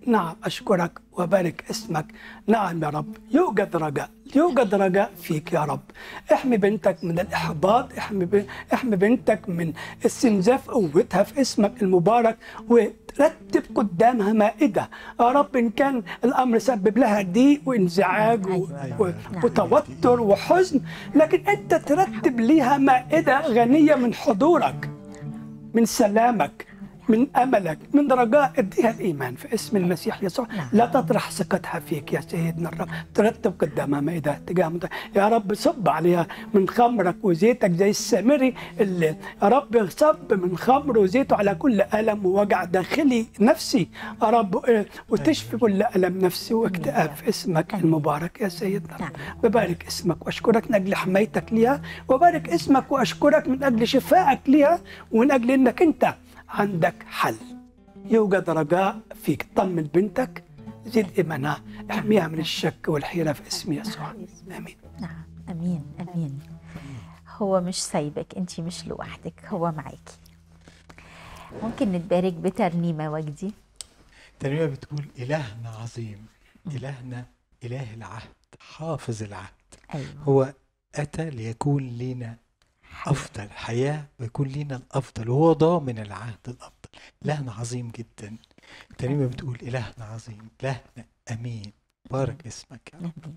نعم أشكرك وبارك اسمك نعم يا رب يوجد رجاء يوجد رجاء فيك يا رب احمي بنتك من الإحباط احمي, ب... احمي بنتك من استنزاف قوتها في اسمك المبارك وترتب قدامها مائدة يا رب إن كان الأمر سبب لها ضيق وانزعاج و... أيوة. و... نعم. وتوتر وحزن لكن أنت ترتب ليها مائدة غنية من حضورك من سلامك من املك من رجاء اديها الايمان في اسم المسيح يسوع نعم. لا تطرح ثقتها فيك يا سيدنا الرب ترتب قدامها مائده تجاه مد- يا رب صب عليها من خمرك وزيتك زي السامري اللي يا رب صب من خمر وزيته على كل الم ووجع داخلي نفسي يا رب إيه، وتشفي كل الم نفسي واكتئاب في اسمك المبارك يا سيدنا الرب ببارك اسمك واشكرك من اجل حمايتك ليها وبارك اسمك واشكرك من اجل شفائك ليها ومن اجل انك انت عندك حل يوجد رجاء فيك طمن بنتك زيد ايمانها احميها من الشك والحيره في اسم يسوع امين نعم امين امين هو مش سايبك انت مش لوحدك هو معاكي ممكن نتبارك بترنيمه وجدي الترنيمة بتقول إلهنا عظيم إلهنا إله العهد حافظ العهد ايوه هو أتى ليكون لنا أفضل حياة ويكون لنا الأفضل وهو ضامن العهد الأفضل إلهنا عظيم جدا الترنيمة بتقول إلهنا عظيم إلهنا أمين بارك اسمك يا رب امين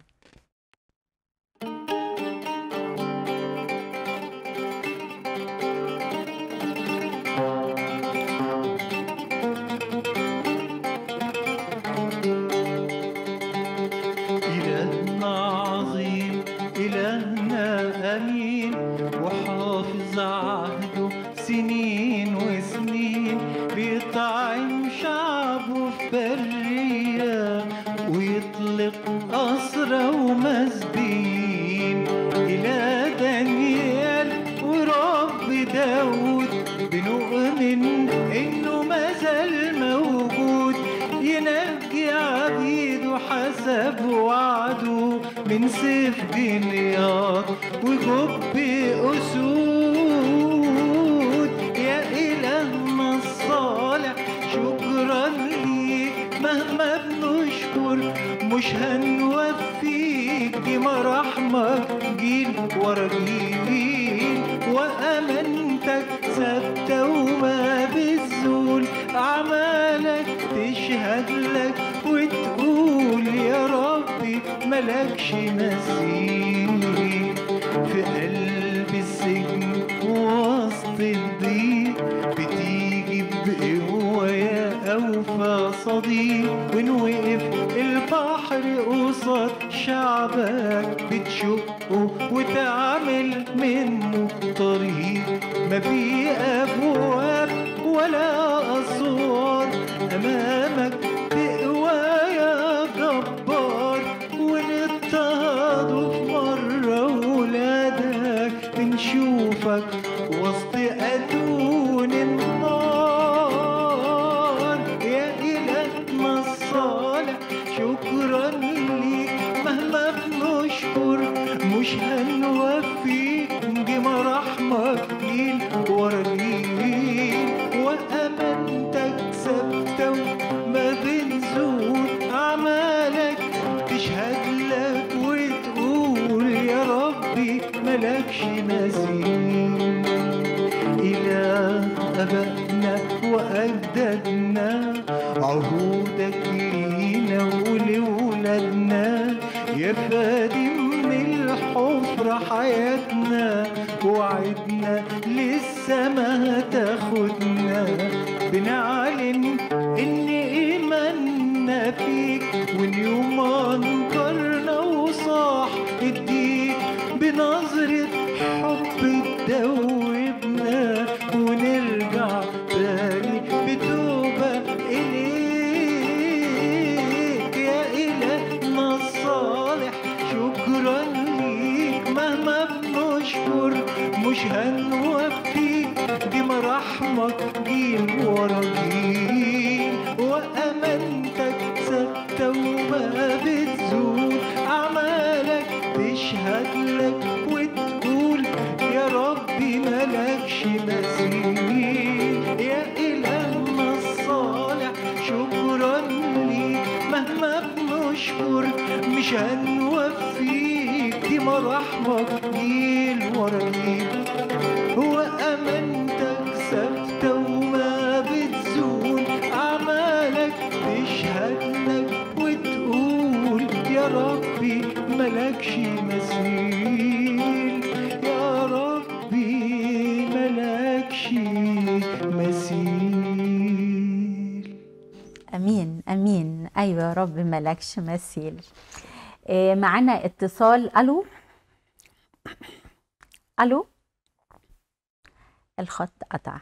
إلهنا عظيم إلهنا أمين وحافظ عهده سنين وسنين بيطعم شعبه في برية ويطلق أسرى ومسبين إلى دانيال ورب داود بنؤمن إنه مازال موجود ينجي عبيده حسب وعده من سيف جلياط وجب أسود يا إلهنا الصالح شكرا ليك مهما بنشكر مش هنوفيك دي مراحمك جيل ورا جيل وأمانتك ثابتة وما بتزول أعمالك تشهد لك وتقول يا ربي ملكش مثيل في قلب السجن وسط الضيق بتيجي بقوة يا أوفى صديق وإن وقف البحر قصاد شعبك بتشقه وتعمل منه طريق ما في أبواب ولا أسوار أمامك تقوى يا جبار ونضطهدوا في مرة ولادك بنشوفك وسط أدون النار يا إلهنا الصالح شكرا ليك مهما بنشكر مش هنوفيك دي مراحمك جيل ورا جيل وأمانتك ثابتة وما بنزول أعمالك تشهد لك وتقول يا ربي ملكش مثيل إله أبائنا وأجدادنا عهودك لينا ولولادنا يا فادي من الحفرة حياتنا وعدنا لسه ما هتاخدنا بنعلن إن إيماننا فيك وإن يوم أنكرنا وصاح الديك بنظرة حب تدوبنا ونرجع تاني بتوبة إليك يا إلهنا الصالح شكرا ليك مهما بنشكر مش هنوفيك دي مراحمك جيل ورا جيل وأمانتك ثابتة وما بتزول أعمالك تشهد لك وتقول يا ربي ملكش مثيل يا إلهنا الصالح شكرا ليك نشكر مش هنوفيك دي مراحمك جيل ورا جيل هو أمانتك ثابتة وما بتزول أعمالك تشهد لك وتقول يا ربي ملكش مثيل يا ربي ملكش مثيل امين امين ايوه يا رب ملكش مثيل إيه معانا اتصال الو الو الخط قطع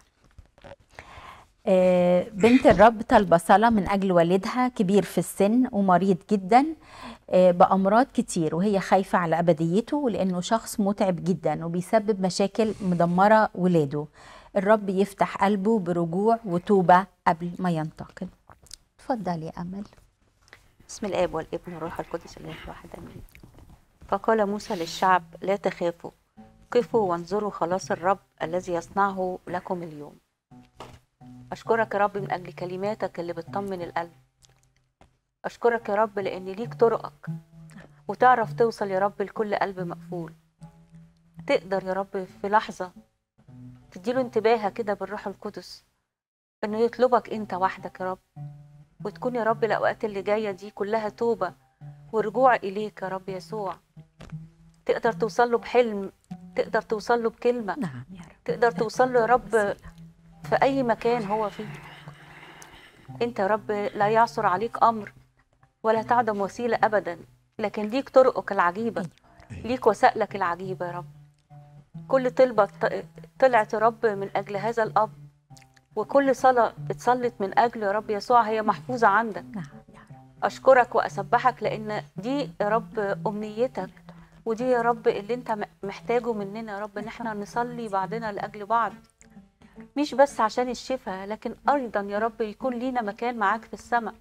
إيه بنت الرب طالبه صلاه من اجل والدها كبير في السن ومريض جدا إيه بامراض كتير وهي خايفه على ابديته لانه شخص متعب جدا وبيسبب مشاكل مدمره ولاده الرب يفتح قلبه برجوع وتوبه قبل ما ينتقل اتفضل يا امل بسم الاب والابن والروح القدس الاله الواحد امين فقال موسى للشعب لا تخافوا قفوا وانظروا خلاص الرب الذي يصنعه لكم اليوم اشكرك يا رب من اجل كلماتك اللي بتطمن القلب اشكرك يا رب لان ليك طرقك وتعرف توصل يا رب لكل قلب مقفول تقدر يا رب في لحظه تديله انتباهه كده بالروح القدس انه يطلبك انت وحدك يا رب وتكون يا رب الأوقات اللي جاية دي كلها توبة ورجوع إليك يا رب يسوع تقدر توصل له بحلم تقدر توصل له بكلمة نعم يا رب تقدر توصل له يا رب في أي مكان هو فيه أنت يا رب لا يعثر عليك أمر ولا تعدم وسيلة أبدا لكن ليك طرقك العجيبة ليك وسائلك العجيبة يا رب كل طلبة ط- طلعت يا رب من أجل هذا الأب وكل صلاة اتصلت من أجله يا رب يسوع هي محفوظة عندك نعم يا رب أشكرك وأسبحك لأن دي يا رب أمنيتك ودي يا رب اللي أنت م- محتاجه مننا يا رب إن احنا نصلي بعضنا لأجل بعض مش بس عشان الشفاء لكن أيضا يا رب يكون لينا مكان معاك في السماء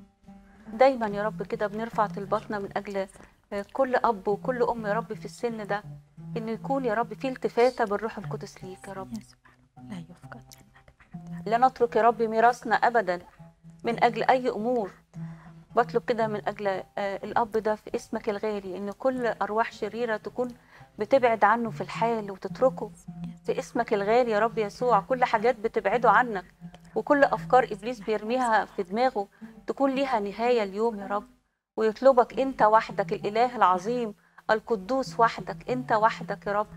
دايما يا رب كده بنرفع طلباتنا من أجل آه، كل أب وكل أم يا رب في السن ده إنه يكون يا رب في التفاتة بالروح القدس ليك يا رب لا يفقد منك لا نترك يا رب ميراثنا ابدا من اجل اي امور بطلب كده من اجل آه، الاب ده في اسمك الغالي ان كل ارواح شريره تكون بتبعد عنه في الحال وتتركه في اسمك الغالي يا رب يسوع كل حاجات بتبعده عنك وكل افكار ابليس بيرميها في دماغه تكون ليها نهايه اليوم يا رب ويطلبك انت وحدك الاله العظيم القدوس وحدك انت وحدك يا رب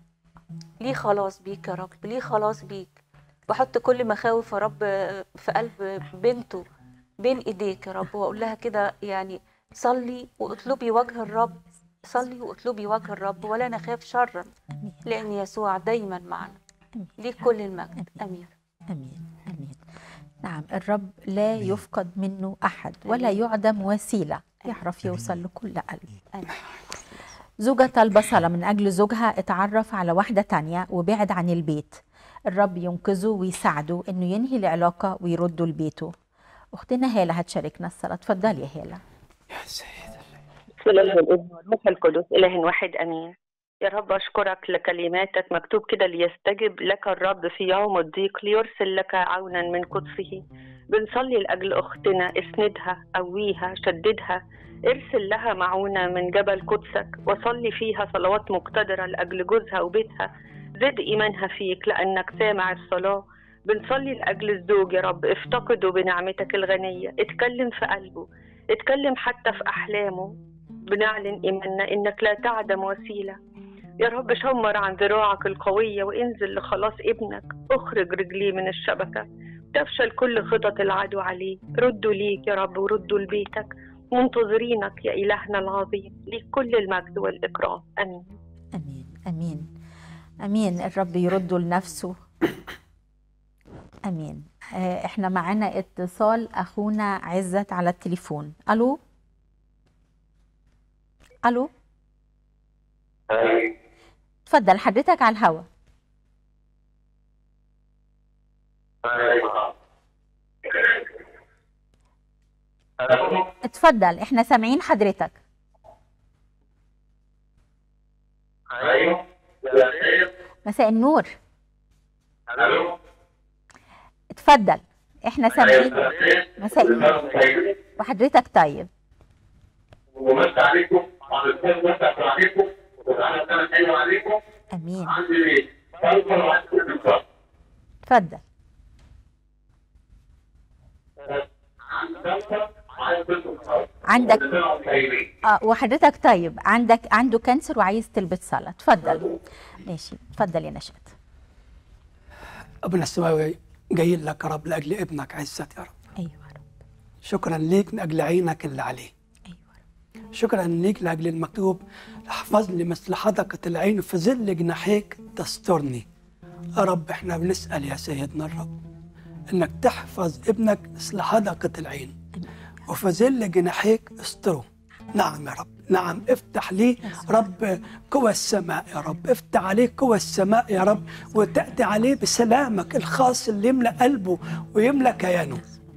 ليه خلاص بيك يا رب ليه خلاص بيك بحط كل مخاوف يا رب في قلب بنته بين ايديك يا رب واقول لها كده يعني صلي واطلبي وجه الرب صلي واطلبي وجه الرب ولا نخاف شرا امين لان يسوع دايما معنا امين ليك كل المجد امين امين امين نعم الرب لا يفقد منه احد ولا يعدم وسيله يعرف يوصل لكل قلب امين زوجة طالبة صلاة من أجل زوجها اتعرف على واحدة تانية وبعد عن البيت الرب ينقذه ويساعده إنه ينهي العلاقة ويرده لبيته أختنا هالة هتشاركنا الصلاة اتفضلي يا هالة يا سيد بسم الله والابن والروح القدس اله واحد امين يا رب اشكرك لكلماتك مكتوب كده ليستجب لك الرب في يوم الضيق ليرسل لك عونا من قدسه بنصلي لاجل اختنا اسندها قويها شددها ارسل لها معونة من جبل قدسك وصلي فيها صلوات مقتدرة لأجل جوزها وبيتها زد إيمانها فيك لأنك سامع الصلاة بنصلي لأجل الزوج يا رب افتقده بنعمتك الغنية اتكلم في قلبه اتكلم حتى في أحلامه بنعلن إيماننا إنك لا تعدم وسيلة يا رب شمر عن ذراعك القوية وانزل لخلاص ابنك اخرج رجليه من الشبكة تفشل كل خطط العدو عليه ردوا ليك يا رب وردوا لبيتك منتظرينك يا إلهنا العظيم ليك كل المجد والإكرام آمين أمين أمين أمين الرب يرده لنفسه أمين آه، إحنا معانا اتصال أخونا عزت على التليفون ألو ألو اتفضل حضرتك على الهوا اتفضل احنا سامعين حضرتك مساء النور اتفضل احنا سامعين مساء النور وحضرتك طيب ومسي عليكم على الخير مسي عليكم وتعالى سنة حلوة عليكم امين عندي كلمة وعندي كل شهر اتفضل عندي كلمة وعندي كل شهر عندك كل سنة وانتم طيبين اه وحضرتك طيب عندك عنده كانسر وعايز تلبس صلاه اتفضل ماشي اتفضل يا نشأت ابونا السماوي جايين لك يا رب لاجل ابنك عزت يا رب ايوه يا رب شكرا ليك من اجل عينك اللي عليه ايوه يا رب شكرا ليك لاجل المكتوب احفظني مثل حدقة العين في ظل جناحيك تسترني يا رب احنا بنسأل يا سيدنا الرب انك تحفظ ابنك مثل حدقة العين وفي ظل جناحيك استره نعم يا رب نعم افتح لي رب قوى السماء يا رب افتح عليه قوى السماء يا رب وتأتي عليه بسلامك الخاص اللي يملأ قلبه ويملأ كيانه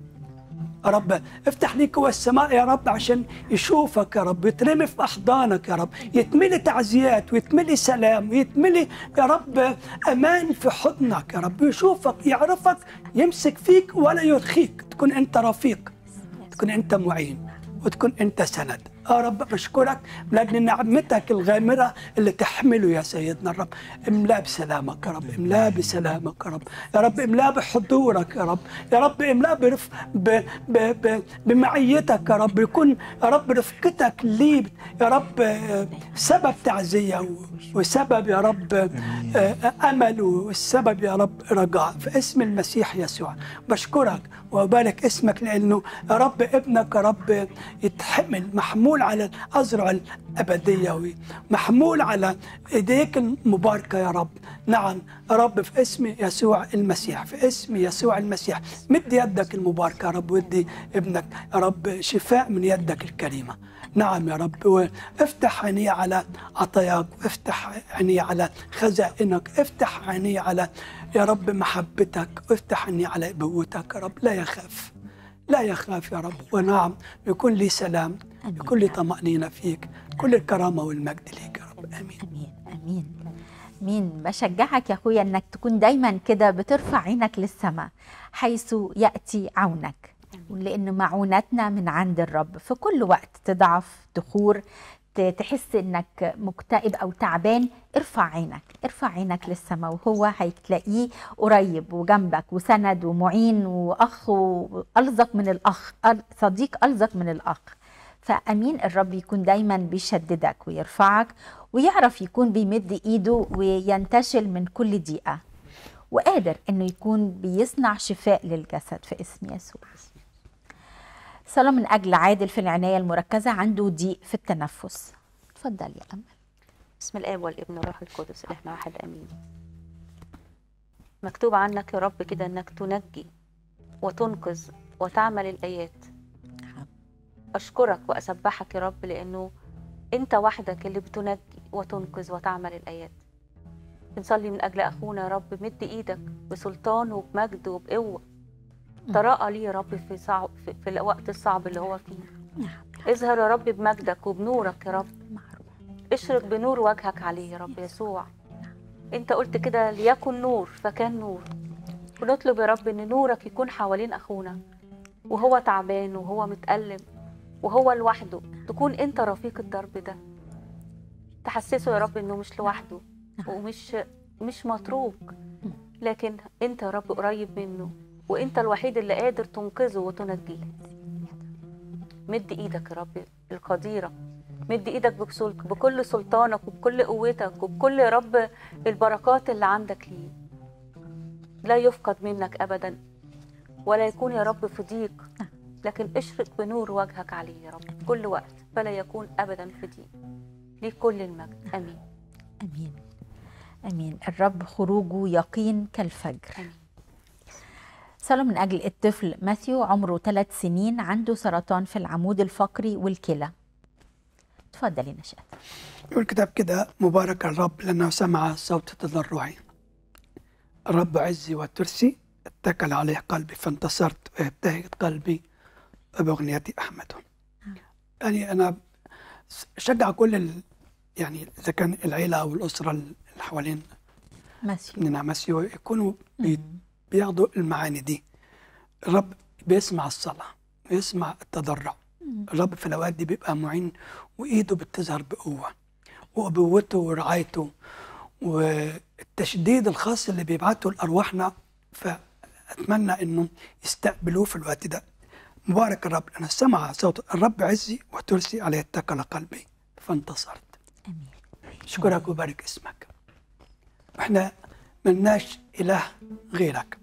يا رب افتح لي قوى السماء يا رب عشان يشوفك يا رب يترمي في احضانك يا رب يتملي تعزيات ويتملي سلام ويتملي يا رب امان في حضنك يا رب يشوفك يعرفك يمسك فيك ولا يرخيك تكون انت رفيق تكون انت معين وتكون انت سند يا رب بشكرك لاجل نعمتك الغامره اللي تحمله يا سيدنا الرب املاه بسلامك يا رب املاه بسلامك يا رب يا رب املاه بحضورك يا رب يا رب املاه برف ب... ب... ب... بمعيتك يا رب يكون يا رب رفقتك ليه يا رب آه، سبب تعزيه و... وسبب يا رب آه، امل والسبب يا رب رجاء في اسم المسيح يسوع بشكرك وبارك اسمك لانه يا رب ابنك يا رب يتحمل محمول على الازرع الابديه ومحمول على ايديك المباركه يا رب نعم يا رب في اسم يسوع المسيح في اسم يسوع المسيح مد يدك المباركه يا رب ودي ابنك يا رب شفاء من يدك الكريمه نعم يا رب وافتح عيني على عطاياك وافتح عيني على خزائنك افتح عيني على يا رب محبتك وافتح عيني على ابوتك يا رب لا يخاف لا يخاف يا رب ونعم يكون لي سلام يكون لي طمأنينة فيك كل الكرامة والمجد ليك يا رب آمين امين امين امين بشجعك يا اخويا انك تكون دايما كده بترفع عينك للسماء حيث ياتي عونك لان معونتنا من عند الرب في كل وقت تضعف تخور ت- تحس انك مكتئب او تعبان ارفع عينك ارفع عينك للسماء وهو هتلاقيه قريب وجنبك وسند ومعين واخ والزق من الاخ أل- صديق الزق من الاخ فامين الرب يكون دايما بيشددك ويرفعك ويعرف يكون بيمد ايده وينتشل من كل ضيقه وقادر انه يكون بيصنع شفاء للجسد في اسم يسوع صلاة من أجل عادل في العناية المركزة عنده ضيق في التنفس اتفضل يا أمل بسم الاب والابن والروح القدس احنا واحد امين مكتوب عنك يا رب كده انك تنجي وتنقذ وتعمل الايات اشكرك واسبحك يا رب لانه انت وحدك اللي بتنجي وتنقذ وتعمل الايات بنصلي من اجل اخونا يا رب مد ايدك بسلطان وبمجد وبقوه تراءى ليه يا رب في صعب في, في الوقت الصعب اللي هو فيه نعم اظهر يا رب بمجدك وبنورك يا رب معروف اشرق بنور وجهك عليه يا رب يسوع انت قلت كده ليكن نور فكان نور ونطلب يا رب ان نورك يكون حوالين اخونا وهو تعبان وهو متألم وهو لوحده تكون انت رفيق الدرب ده تحسسه يا رب انه مش لوحده ومش مش متروك لكن انت يا رب قريب منه وانت الوحيد اللي قادر تنقذه وتنجيه مد ايدك يا رب القديره مد ايدك بسل- بكل سلطانك وبكل قوتك وبكل يا رب البركات اللي عندك ليه لا يفقد منك ابدا ولا يكون يا رب في ضيق لكن اشرق بنور وجهك عليه يا رب في كل وقت فلا يكون ابدا في ضيق ليك كل المجد امين أمين أمين الرب خروجه يقين كالفجر آمين. صلاة من أجل الطفل ماثيو عمره ثلاث سنين عنده سرطان في العمود الفقري والكلى اتفضل يا نشأت يقول الكتاب كده مبارك الرب لأنه سمع صوت تضرعي الرب عزي وترسي اتكل عليه قلبي فانتصرت وابتهجت قلبي وبأغنيتي أحمده يعني أنا شجع كل ال... يعني إذا كان العيلة أو الأسرة اللي حوالين ماثيو ابننا ماسيو يكونوا بي... بياخدوا المعاني دي الرب بيسمع الصلاة بيسمع التضرع الرب في الاوقات دي بيبقى معين وايده بتظهر بقوه وابوته ورعايته والتشديد الخاص اللي بيبعته لارواحنا فاتمنى انه يستقبلوه في الوقت ده مبارك الرب انا سمع صوت الرب عزي وترسي عليه اتكل قلبي فانتصرت امين اشكرك وبارك اسمك احنا ملناش اله غيرك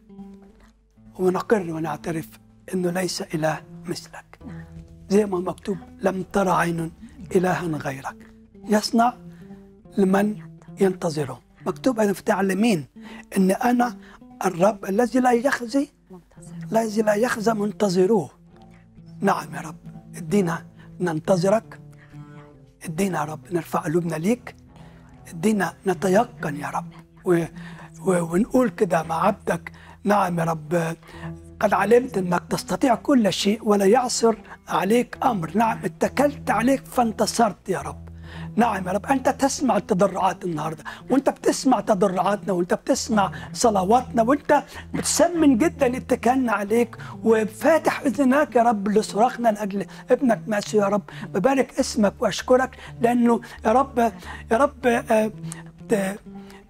ونقر ونعترف انه ليس اله مثلك زي ما مكتوب لم ترى عين الها غيرك يصنع لمن ينتظره مكتوب ايضا في تعلمين ان انا الرب الذي لا يخزي الذي لا يخزى منتظروه نعم يا رب ادينا ننتظرك ادينا يا رب نرفع قلوبنا ليك ادينا نتيقن يا رب و... و... ونقول كده مع عبدك نعم يا رب قد علمت انك تستطيع كل شيء ولا يعثر عليك امر نعم اتكلت عليك فانتصرت يا رب نعم يا رب انت تسمع التضرعات النهارده وانت بتسمع تضرعاتنا وانت بتسمع صلواتنا وانت بتسمن جدا اتكالنا عليك وفاتح اذنك يا رب لصراخنا لاجل ابنك ماسي يا رب ببارك اسمك واشكرك لانه يا رب يا رب آه، ت-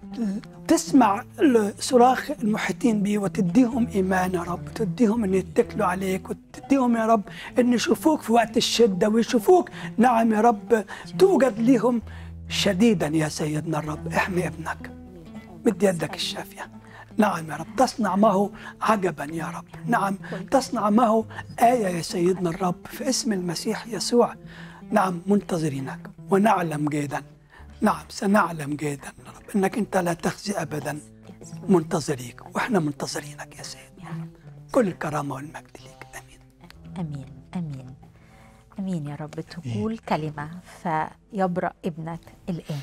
تسمع صراخ المحيطين بيه وتديهم ايمان يا رب تديهم ان يتكلوا عليك وتديهم يا رب ان يشوفوك في وقت الشده ويشوفوك نعم يا رب توجد ليهم شديدا يا سيدنا الرب احمي ابنك مد يدك الشافيه نعم يا رب تصنع معه عجبا يا رب نعم تصنع معه آية يا سيدنا الرب في اسم المسيح يسوع نعم منتظرينك ونعلم جيدا نعم سنعلم جيدا يا رب انك انت لا تخزي ابدا منتظريك واحنا منتظرينك يا سيدنا يا رب كل الكرامه والمجد ليك امين امين امين امين يا رب تقول كلمه فيبرأ ابنك الان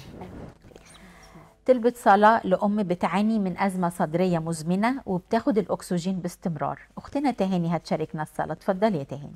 تلبت صلاة لأم بتعاني من أزمة صدرية مزمنة وبتاخد الأكسجين باستمرار أختنا تهاني هتشاركنا الصلاة اتفضلي يا تهاني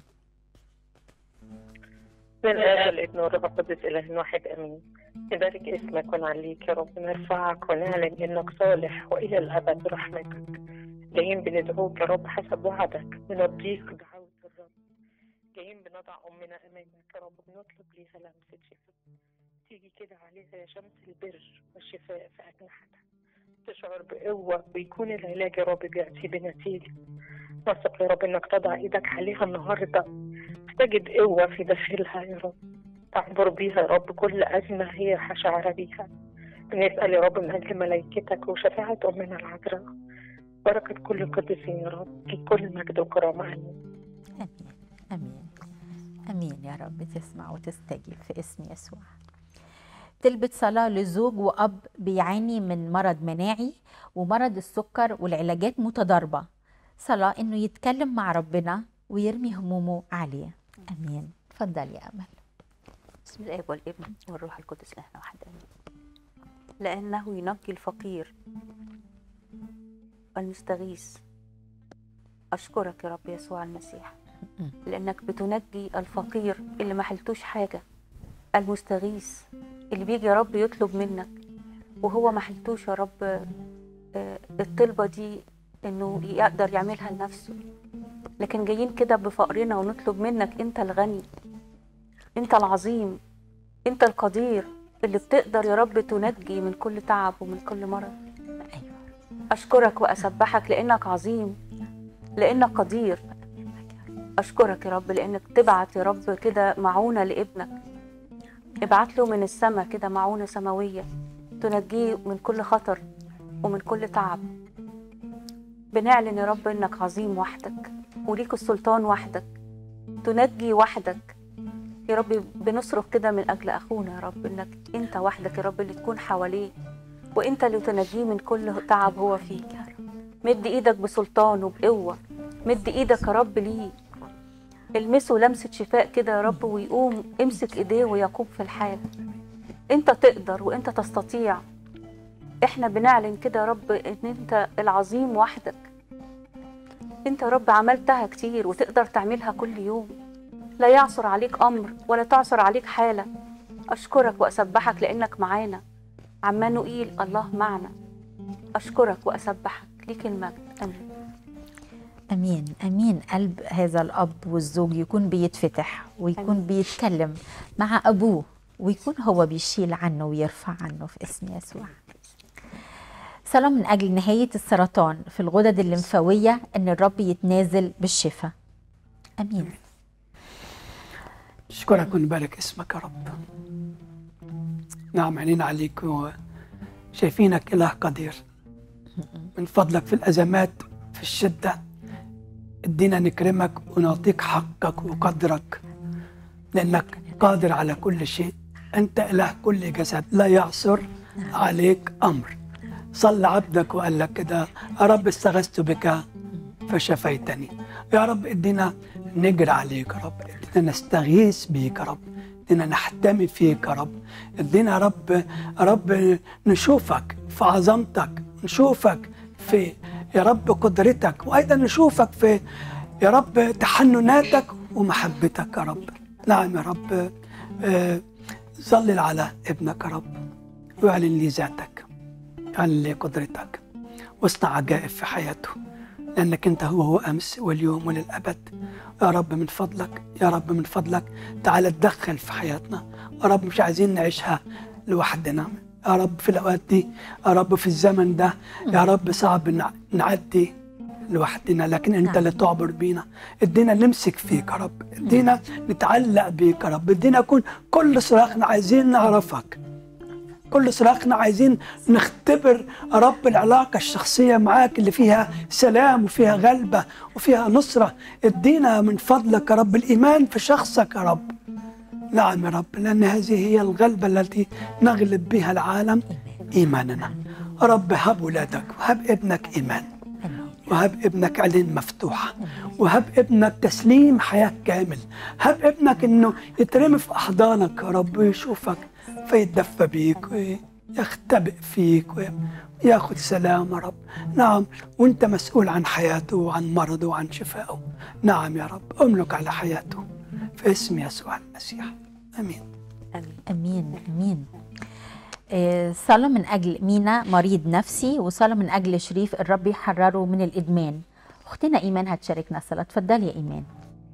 من الآب والابن والروح القدس إله واحد آمين نبارك اسمك ونعليك يا رب نرفعك ونعلن إنك صالح وإلى الأبد رحمتك جايين بندعوك يا رب حسب وعدك بنرضيك دعوة الرب جايين بنضع أمنا أمامك يا رب بنطلب ليها لمسة شفاء تيجي كده عليها يا شمس البر والشفاء في أجنحتها تشعر بقوة ويكون العلاج يا رب بيأتي بنتيجة نثق يا رب إنك تضع إيدك عليها النهاردة تجد قوة في داخلها يا رب تعبر بيها يا رب كل أزمة هي شعر بيها بنسأل يا رب من أجل ملائكتك وشفاعة أمنا العذراء بركة كل القديسين يا رب ليك كل مجد وكرامة آمين امين امين امين يا رب تسمع وتستجيب في اسم يسوع تلبت صلاة لزوج وأب بيعاني من مرض مناعي ومرض السكر والعلاجات متضاربة صلاة إنه يتكلم مع ربنا ويرمي همومه عليه أمين اتفضل يا أمل بسم الاب والابن والروح القدس احنا واحد امين لانه ينجي الفقير والمستغيث اشكرك يا رب يسوع المسيح لانك بتنجي الفقير اللي ما حلتوش حاجه المستغيث اللي بيجي يا رب يطلب منك وهو ما حلتوش يا رب آه، الطلبه دي انه يقدر يعملها لنفسه لكن جايين كده بفقرنا ونطلب منك انت الغني انت العظيم انت القدير اللي بتقدر يا رب تنجي من كل تعب ومن كل مرض أيوة اشكرك واسبحك لانك عظيم لانك قدير اشكرك يا رب لانك تبعت يا رب كده معونه لابنك ابعت له من السماء كده معونه سماويه تنجيه من كل خطر ومن كل تعب بنعلن يا رب انك عظيم وحدك وليك السلطان وحدك تنجي وحدك يا رب بنصرخ كده من اجل اخونا يا رب انك انت وحدك يا رب اللي تكون حواليه وانت اللي تنجيه من كل تعب هو فيه يا رب مد ايدك بسلطان وبقوه مد ايدك يا رب ليه المسه لمسه شفاء كده يا رب ويقوم امسك ايديه ويقوم في الحال انت تقدر وانت تستطيع احنا بنعلن كده يا رب ان انت العظيم وحدك انت يا رب عملتها كتير وتقدر تعملها كل يوم لا يعثر عليك امر ولا تعثر عليك حاله اشكرك واسبحك لانك معانا عمانوئيل الله معنا اشكرك واسبحك ليك المجد امين امين امين قلب هذا الاب والزوج يكون بيتفتح ويكون بيتكلم مع ابوه ويكون هو بيشيل عنه ويرفع عنه في اسم يسوع صلاة من أجل نهاية السرطان في الغدد الليمفاوية إن الرب يتنازل بالشفاء أمين نشكرك ونبارك اسمك يا رب نعم عينينا عليك وشايفينك إله قدير من فضلك في الأزمات في الشدة ادينا نكرمك ونعطيك حقك وقدرك لأنك قادر على كل شيء أنت إله كل جسد لا يعثر عليك أمر صلى عبدك وقال لك كده يا رب استغثت بك فشفيتني يا رب ادينا نجري عليك يا رب ادينا نستغيث بيك يا رب ادينا نحتمي فيك يا رب ادينا يا رب يا رب نشوفك في عظمتك نشوفك في يا رب قدرتك وايضا نشوفك في يا رب تحنناتك ومحبتك يا رب نعم يا رب آه، ظلل على ابنك يا رب واعلن لي ذاتك اعلن لي قدرتك واصنع عجائب في حياته لأنك أنت هو هو أمس واليوم وللأبد يا رب من فضلك يا رب من فضلك تعال اتدخل في حياتنا يا رب مش عايزين نعيشها لوحدنا يا رب في الأوقات دي يا رب في الزمن ده يا رب صعب نع- نعدي لوحدنا لكن انت نعم. اللي تعبر بينا ادينا نمسك فيك يا رب ادينا نتعلق بيك يا رب ادينا يكون كل صراخنا عايزين نعرفك كل صراخنا عايزين نختبر يا رب العلاقة الشخصية معاك اللي فيها سلام وفيها غلبة وفيها نصرة ادينا من فضلك يا رب الإيمان في شخصك يا رب نعم يا رب لأن هذه هي الغلبة التي نغلب بها العالم إيماننا يا رب هب ولادك وهب ابنك إيمان وهب ابنك عينين مفتوحة وهب ابنك تسليم حياة كامل هب ابنك انه يترمي في احضانك يا رب ويشوفك فيتدفى بيك ويختبئ فيك وياخد سلام يا رب نعم وانت مسؤول عن حياته وعن مرضه وعن شفائه نعم يا رب املك على حياته في اسم يسوع المسيح امين امين امين امين آه، صلاة من أجل مينا مريض نفسي وصلاة من أجل شريف الرب يحرره من الإدمان أختنا إيمان هتشاركنا الصلاة اتفضلي يا إيمان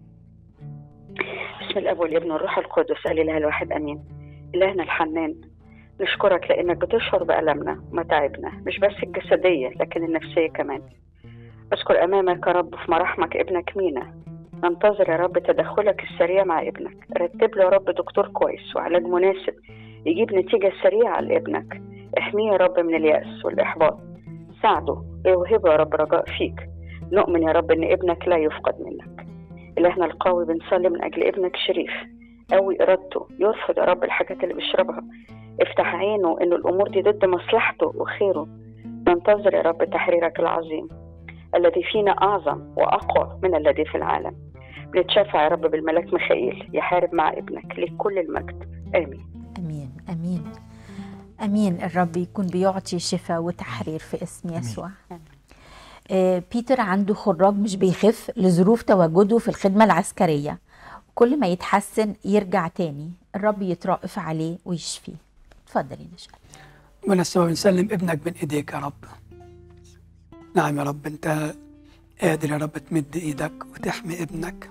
بسم الاب والابن والروح القدس الاله الواحد امين الهنا الحنان نشكرك لانك بتشعر بالمنا ومتاعبنا مش بس الجسديه لكن النفسيه كمان اذكر امامك يا رب في مراحمك ابنك مينا ننتظر يا رب تدخلك السريع مع ابنك رتب له يا رب دكتور كويس وعلاج مناسب يجيب نتيجة سريعة لابنك احميه يا رب من اليأس والإحباط ساعده اوهبه يا رب رجاء فيك نؤمن يا رب ان ابنك لا يفقد منك إلهنا القوي بنصلي من أجل ابنك شريف قوي إرادته يرفض يا رب الحاجات اللي بيشربها افتح عينه إن الأمور دي ضد مصلحته وخيره ننتظر يا رب تحريرك العظيم الذي فينا أعظم وأقوى من الذي في العالم بنتشفع يا رب بالملاك ميخائيل يحارب مع ابنك ليك كل المجد آمين امين امين امين الرب يكون بيعطي شفاء وتحرير في اسم يسوع آه، بيتر عنده خراج مش بيخف لظروف تواجده في الخدمة العسكرية كل ما يتحسن يرجع تاني الرب يترأف عليه ويشفيه اتفضلي نشأة ونسوى ونسلم ابنك بين ايديك يا رب نعم يا رب انت قادر يا رب تمد ايدك وتحمي ابنك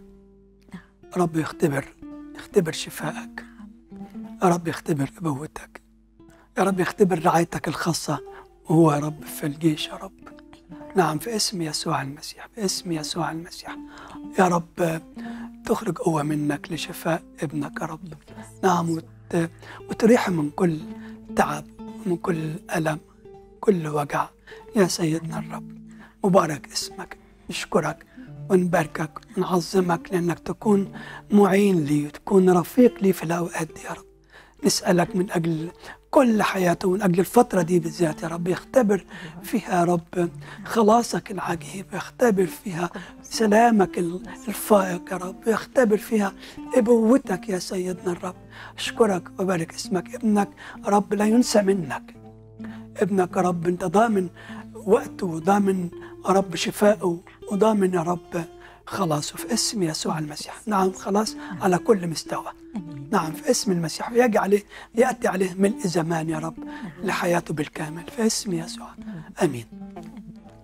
يا رب يختبر يختبر شفائك يا رب يختبر ابوتك يا رب يختبر رعايتك الخاصة وهو يا رب في الجيش يا رب نعم في اسم يسوع المسيح باسم يسوع المسيح يا رب تخرج قوة منك لشفاء ابنك يا رب نعم وت... وتريح من كل تعب ومن كل ألم كل وجع يا سيدنا الرب مبارك اسمك نشكرك ونباركك ونعظمك لأنك تكون معين لي وتكون رفيق لي في الأوقات دي يا رب نسألك من أجل كل حياته من أجل الفترة دي بالذات يا رب يختبر فيها يا رب خلاصك العجيب يختبر فيها سلامك الفائق يا رب يختبر فيها ابوتك يا سيدنا الرب اشكرك وبارك اسمك ابنك يا رب لا ينسى منك ابنك يا رب انت ضامن وقته وضامن يا رب شفائه وضامن يا رب خلاصه في اسم يسوع المسيح نعم خلاص على كل مستوى نعم في اسم المسيح ويجي عليه يأتي عليه ملء زمان يا رب لحياته بالكامل في اسم يسوع أمين امين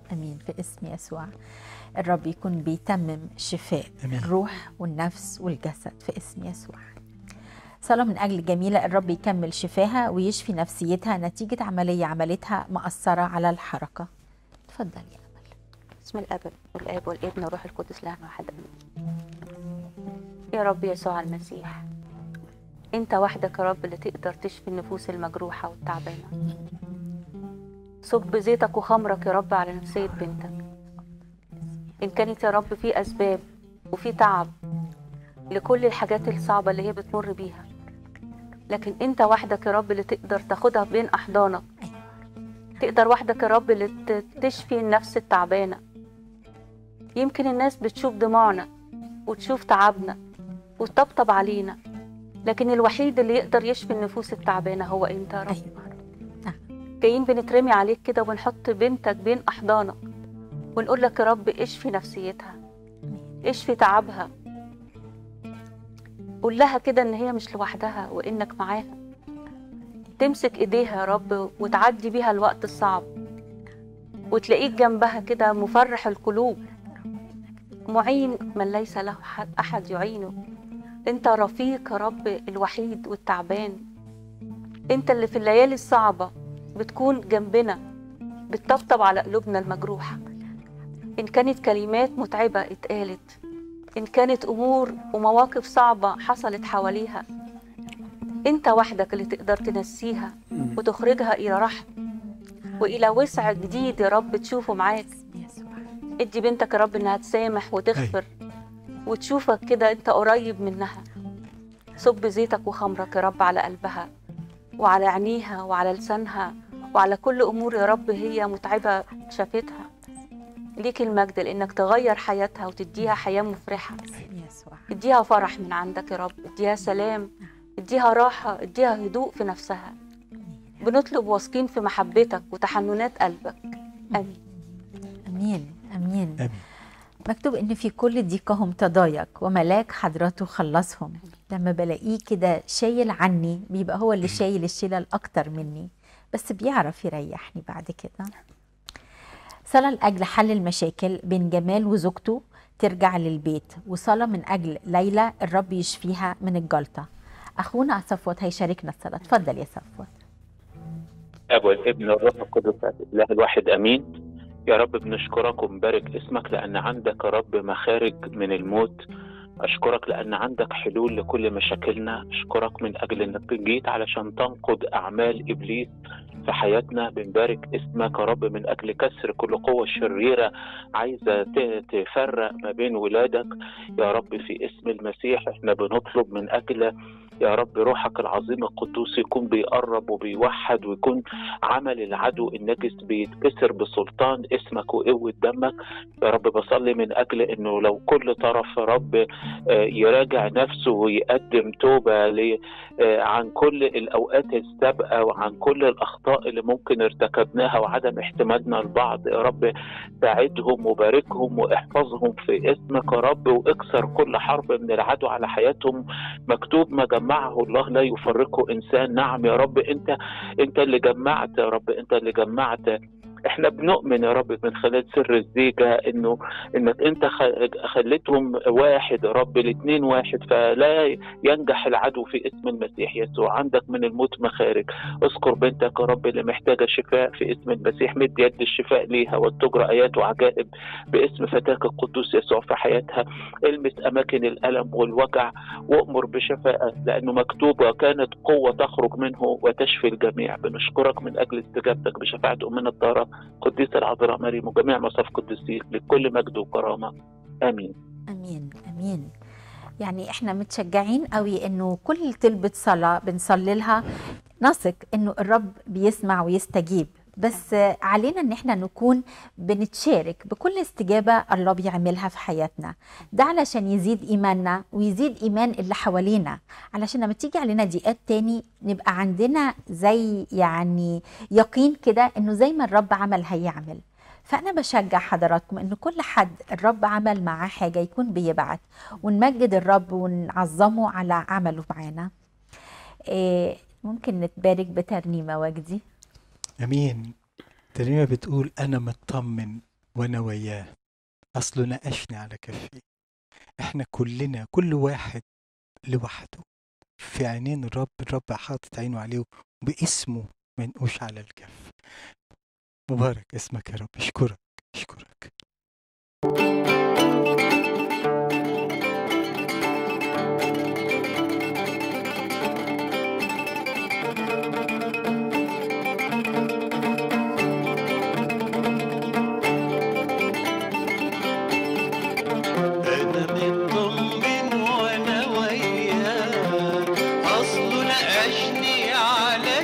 في اسم يسوع الرب يكون بيتمم شفاء آمين. الروح والنفس والجسد في اسم يسوع صلاة من أجل جميلة الرب يكمل شفاها ويشفي نفسيتها نتيجة عملية عملتها مأثرة على الحركة اتفضل يا أمل بسم الاب والاب والابن والروح القدس لها واحد امين يا رب يسوع المسيح انت وحدك يا رب اللي تقدر تشفي النفوس المجروحه والتعبانه صب زيتك وخمرك يا رب على نفسيه بنتك ان كانت يا رب في اسباب وفي تعب لكل الحاجات الصعبه اللي هي بتمر بيها لكن انت وحدك يا رب اللي تقدر تاخدها بين احضانك تقدر وحدك يا رب اللي ت- تشفي النفس التعبانه يمكن الناس بتشوف دموعنا وتشوف تعبنا وتطبطب علينا لكن الوحيد اللي يقدر يشفي النفوس التعبانه هو انت يا رب أيوة جايين بنترمي عليك كده ونحط بنتك بين احضانك ونقول لك يا رب اشفي نفسيتها اشفي تعبها قول لها كده ان هي مش لوحدها وانك معاها تمسك ايديها يا رب وتعدي بيها الوقت الصعب وتلاقيك جنبها كده مفرح القلوب معين من ليس له حد احد يعينه انت رفيق يا رب الوحيد والتعبان انت اللي في الليالي الصعبه بتكون جنبنا بتطبطب على قلوبنا المجروحه ان كانت كلمات متعبه اتقالت ان كانت امور ومواقف صعبه حصلت حواليها انت وحدك اللي تقدر تنسيها وتخرجها الى رحم والى وسع جديد يا رب تشوفه معاك ادي بنتك يا رب انها تسامح وتغفر وتشوفك كده انت قريب منها صب زيتك وخمرك يا رب على قلبها وعلى عينيها وعلى لسانها وعلى كل امور يا رب هي متعبه شافتها ليك المجد لانك تغير حياتها وتديها حياه مفرحه يسوع اديها فرح من عندك يا رب اديها سلام اديها راحه اديها هدوء في نفسها بنطلب واثقين في محبتك وتحننات قلبك امين امين امين آمين. مكتوب ان في كل ضيقهم تضايق وملاك حضرته خلصهم لما بلاقيه كده شايل عني بيبقى هو اللي شايل الشيله الاكتر مني بس بيعرف يريحني بعد كده صلاة لأجل حل المشاكل بين جمال وزوجته ترجع للبيت وصلاة من أجل ليلى الرب يشفيها من الجلطة أخونا صفوت هيشاركنا الصلاة اتفضل يا صفوت الاب والابن والروح القدس الاله الواحد امين يا رب بنشكرك ونبارك اسمك لان عندك يا رب مخارج من الموت اشكرك لان عندك حلول لكل مشاكلنا اشكرك من اجل انك جيت علشان تنقض اعمال ابليس في حياتنا بنبارك اسمك يا رب من اجل كسر كل قوه شريره عايزه ت- تفرق ما بين ولادك يا رب في اسم المسيح احنا بنطلب من اجل يا رب روحك العظيم القدوس يكون بيقرب وبيوحد ويكون عمل العدو النجس بيتكسر بسلطان اسمك وقوة دمك يا رب بصلي من أجل أنه لو كل طرف يا رب آه، يراجع نفسه ويقدم توبة ل- آه، عن كل الأوقات السابقة وعن كل الأخطاء اللي ممكن ارتكبناها وعدم احتمالنا لبعض يا رب ساعدهم وباركهم واحفظهم في اسمك يا رب واكسر كل حرب من العدو على حياتهم مكتوب ما جمعه الله لا يفرقه انسان نعم يا رب انت انت اللي جمعت يا رب انت اللي جمعت احنا بنؤمن يا رب من خلال سر الزيجة انه انك انت خ- خليتهم واحد يا رب الاثنين واحد فلا ينجح العدو في اسم المسيح يسوع عندك من الموت مخارج اذكر بنتك يا رب اللي محتاجة شفاء في اسم المسيح مد يد الشفاء ليها وتجرى ايات وعجائب باسم فتاك القدوس يسوع في حياتها المس اماكن الالم والوجع وامر بشفاء لانه مكتوب وكانت قوه تخرج منه وتشفي الجميع بنشكرك من اجل استجابتك بشفاعه امنا الطاهره قديسه العذراء مريم وجميع مصاف قديسيك لكل مجد وكرامه امين امين امين يعني احنا متشجعين قوي انه كل طلبة صلاة بنصلي لها نثق انه الرب بيسمع ويستجيب بس علينا ان احنا نكون بنتشارك بكل استجابة الله بيعملها في حياتنا ده علشان يزيد ايماننا ويزيد ايمان اللي حوالينا علشان لما تيجي علينا ضيقات تاني نبقى عندنا زي يعني يقين كده انه زي ما الرب عمل هيعمل فأنا بشجع حضراتكم إن كل حد الرب عمل معاه حاجة يكون بيبعت ونمجد الرب ونعظمه على عمله معانا إيه ممكن نتبارك بترنيمة وجدي امين ترنيمه بتقول انا مطمن وانا وياه اصله نقشني على كفي احنا كلنا كل واحد لوحده في عينين الرب الرب حاطط عينه عليه باسمه منقوش على الكف مبارك اسمك يا رب اشكرك اشكرك أنا مطمن وأنا وياه أصله نقشني على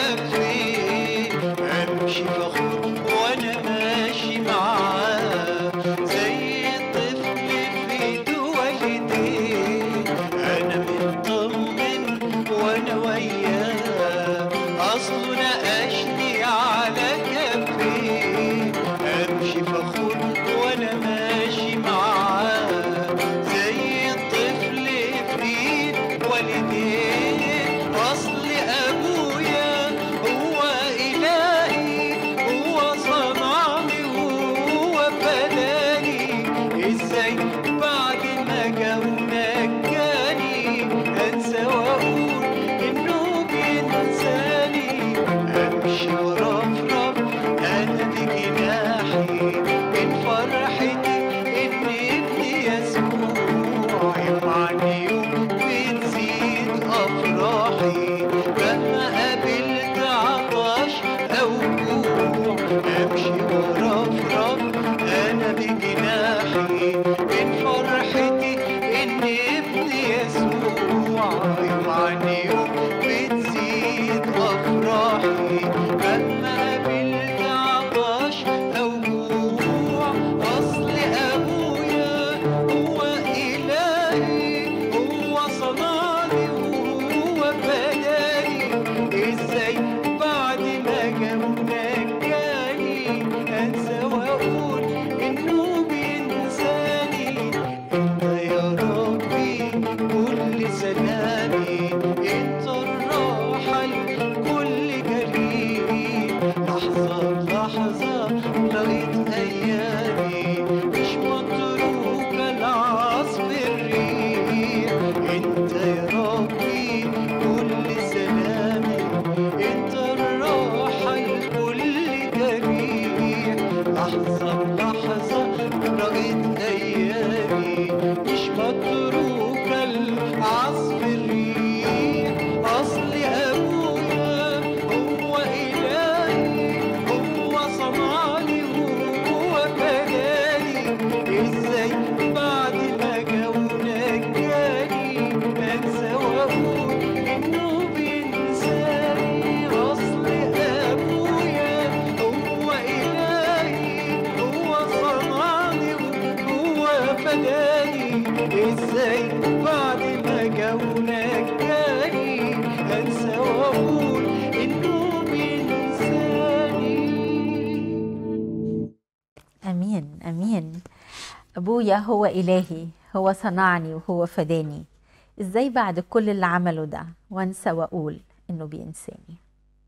كفي أمشي فخور وأنا ماشي معاه زي الطفل في إيده والديه أنا مطمن وأنا وياه أصله نقشني على كفي أمشي فخور وأنا ماشي معاه زي الطفل في إيد والديه أصل أبويا هو إلهي هو صنعني وهو فداني إزاي بعد ما جا ونجاني أنسى وأقول إنه بينساني أمشي وأرفرف أنا بجناحي من فرحتي إن ابني يسوع يوم عن يوم بتزيد أفراحي مهما قابلت عطش أو جوع أمشي وأرفرف أنا بجناحي من فرحتي إن ابني يسوع يوم عن يوم بتزيد أفراحي مهما قابلت عطش أو جوع أصل أبويا هو إلهي هو صنعني وهو فداني إزاي بعد ما جا ونجاني أنسى وأقول إنه بينساني أنت يا ربي كل سلامي أنت الراحة لكل جريء لحظة لحظة لغيت أيامي مش متروكة لعصف الريح أنت يا ربي كل سلامي أنت الراحة لكل جريح لحظة لحظة لغيت أيامي مش متروكة لعصف الريح أصل أبويا هو إلهي هو صنعني وهو فداني إزاي بعد ما جا ونجاني أنسى وأقول إنه بينساني أصل أبويا هو إلهي هو صنعني وهو فداني إزاي بعد ما جا ونجاني أنسى وأقول إنه بينساني امين امين ابويا هو الهي هو صنعني وهو فداني ازاي بعد كل اللي عمله ده وانسى واقول انه بينساني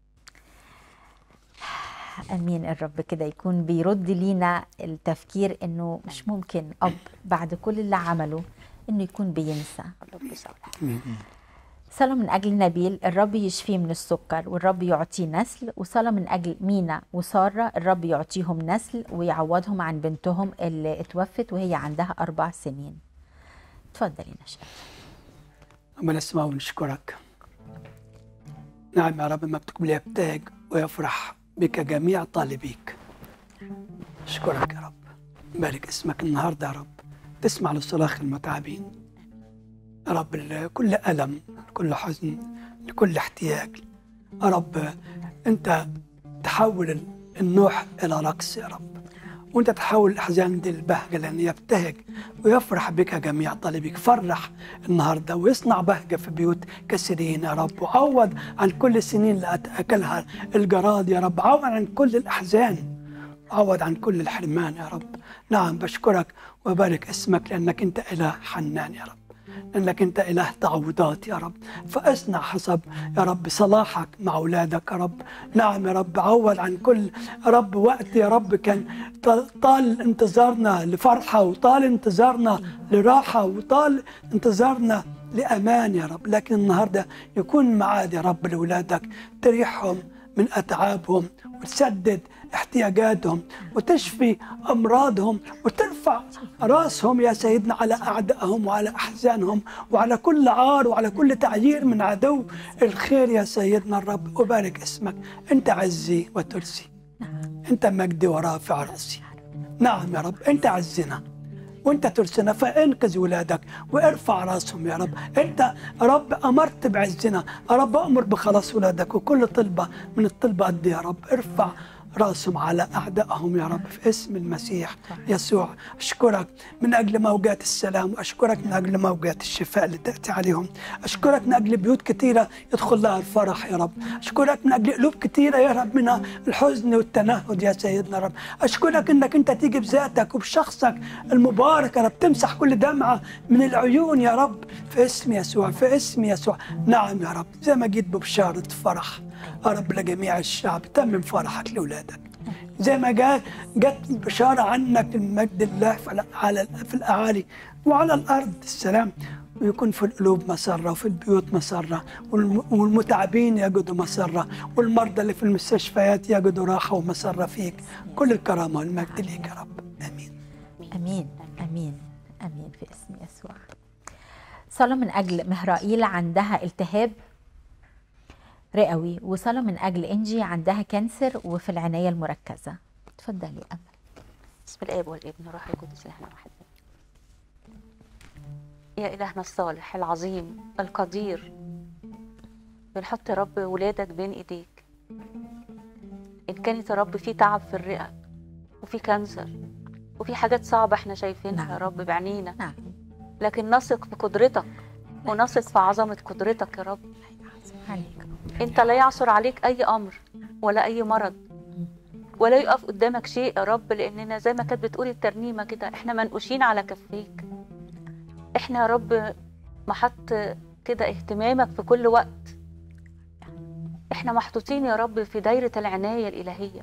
امين الرب كده يكون بيرد لينا التفكير انه مش ممكن اب بعد كل اللي عمله انه يكون بينسى رب صالح صلاة من أجل نبيل الرب يشفيه من السكر والرب يعطيه نسل وصلاة من أجل مينا وسارة الرب يعطيهم نسل ويعوضهم عن بنتهم اللي اتوفت وهي عندها أربع سنين اتفضلي نشأة أما نسمع ونشكرك نعم يا رب مكتوب لي يبتهج ويفرح بك جميع طالبيك أشكرك يا رب بارك اسمك النهاردة يا رب تسمع لصراخ المتعبين يا رب لكل ألم لكل حزن لكل احتياج يا رب أنت تحول النوح إلى رقص يا رب وانت تحول الاحزان دي للبهجه لان يبتهج ويفرح بك جميع طالبيك فرح النهارده ويصنع بهجه في بيوت كثيرين يا رب وعوض عن كل السنين اللي اكلها الجراد يا رب عوض عن كل الاحزان عوض عن كل الحرمان يا رب نعم بشكرك وبارك اسمك لانك انت اله حنان يا رب لأنك أنت إله تعويضات يا رب فاصنع حسب يا رب صلاحك مع أولادك يا رب نعم يا رب عوض عن كل يا رب وقت يا رب كان طال- طال انتظارنا لفرحة وطال انتظارنا لراحة وطال انتظارنا لأمان يا رب لكن النهاردة يكون معاد يا رب لأولادك تريحهم من أتعابهم وتسدد احتياجاتهم وتشفي أمراضهم وترفع راسهم يا سيدنا على أعدائهم وعلى أحزانهم وعلى كل عار وعلى كل تعيير من عدو الخير يا سيدنا الرب أبارك اسمك أنت عزي وترسي أنت مجدي ورافع رأسي نعم يا رب أنت عزنا وانت ترسلنا فانقذ ولادك وارفع راسهم يا رب انت يا رب امرت بعزنا يا رب امر بخلاص ولادك وكل طلبه من الطلبات دي يا رب ارفع راسهم على اعدائهم يا رب في اسم المسيح يسوع اشكرك من اجل موجات السلام واشكرك من اجل موجات الشفاء اللي تاتي عليهم اشكرك من اجل بيوت كثيره يدخل لها الفرح يا رب اشكرك من اجل قلوب كثيره يا رب منها الحزن والتنهد يا سيدنا رب اشكرك انك انت تيجي بذاتك وبشخصك المبارك يا رب تمسح كل دمعه من العيون يا رب في اسم يسوع في اسم يسوع نعم يا رب زي ما جيت ببشاره فرح يا رب لجميع الشعب تمم فرحك لاولادك زي ما جاء جت بشاره عنك المجد الله في الع- على في الاعالي وعلى الارض السلام ويكون في القلوب مسرة وفي البيوت مسرة والم- والمتعبين يجدوا مسرة والمرضى اللي في المستشفيات يجدوا راحة ومسرة فيك كل الكرامة والمجد ليك يا رب آمين امين امين امين في اسم يسوع صلاه من اجل مهرائيل عندها التهاب رئوي وصلاه من اجل انجي عندها كانسر وفي العنايه المركزه اتفضلي امل بسم الاب والابن والروح القدس الهنا واحد يا الهنا الصالح العظيم القدير بنحط يا رب ولادك بين ايديك ان كانت يا رب في تعب في الرئه وفي كانسر وفي حاجات صعبه احنا شايفينها يا رب بعينينا نعم لكن نثق في قدرتك ونثق في عظمه قدرتك يا رب عليك انت لا يعثر عليك اي امر ولا اي مرض ولا يقف قدامك شيء يا رب لاننا زي ما كانت بتقول الترنيمه كده احنا منقوشين على كفيك احنا يا رب محط كده اهتمامك في كل وقت احنا محطوطين يا رب في دايره العنايه الالهيه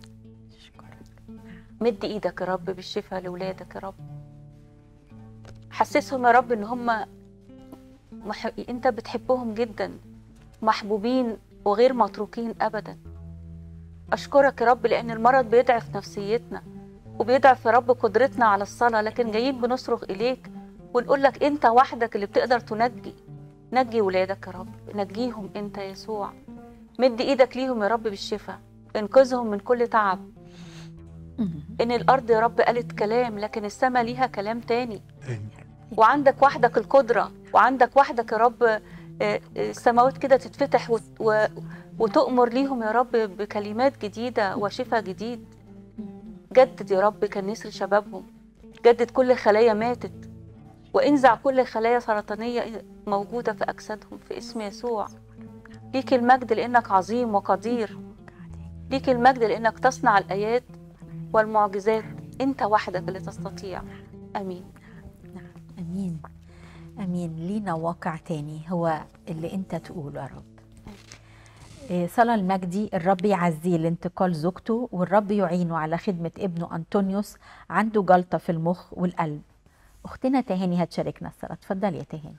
مد ايدك يا رب بالشفاء لاولادك يا رب حسسهم يا رب ان هم مح... انت بتحبهم جدا محبوبين وغير متروكين ابدا اشكرك يا رب لان المرض بيضعف نفسيتنا وبيضعف يا رب قدرتنا على الصلاه لكن جايين بنصرخ اليك ونقول لك انت وحدك اللي بتقدر تنجي نجي ولادك يا رب نجيهم انت يا يسوع مد ايدك ليهم يا رب بالشفاء انقذهم من كل تعب ان الارض يا رب قالت كلام لكن السماء ليها كلام تاني وعندك وحدك القدره وعندك وحدك يا رب آه، آه، السماوات كده تتفتح وت- و- وتؤمر ليهم يا رب بكلمات جديده وشفاء جديد جدد يا رب كان نسر شبابهم جدد كل خلايا ماتت وانزع كل خلايا سرطانيه موجوده في اجسادهم في اسم يسوع ليك المجد لانك عظيم وقدير ليك المجد لانك تصنع الايات والمعجزات انت وحدك اللي تستطيع امين امين امين لينا واقع تاني هو اللي انت تقوله يا رب إيه، صلاة المجدي الرب يعزيه لانتقال زوجته والرب يعينه على خدمة ابنه أنطونيوس عنده جلطة في المخ والقلب أختنا تهاني هتشاركنا الصلاة اتفضلي يا تهاني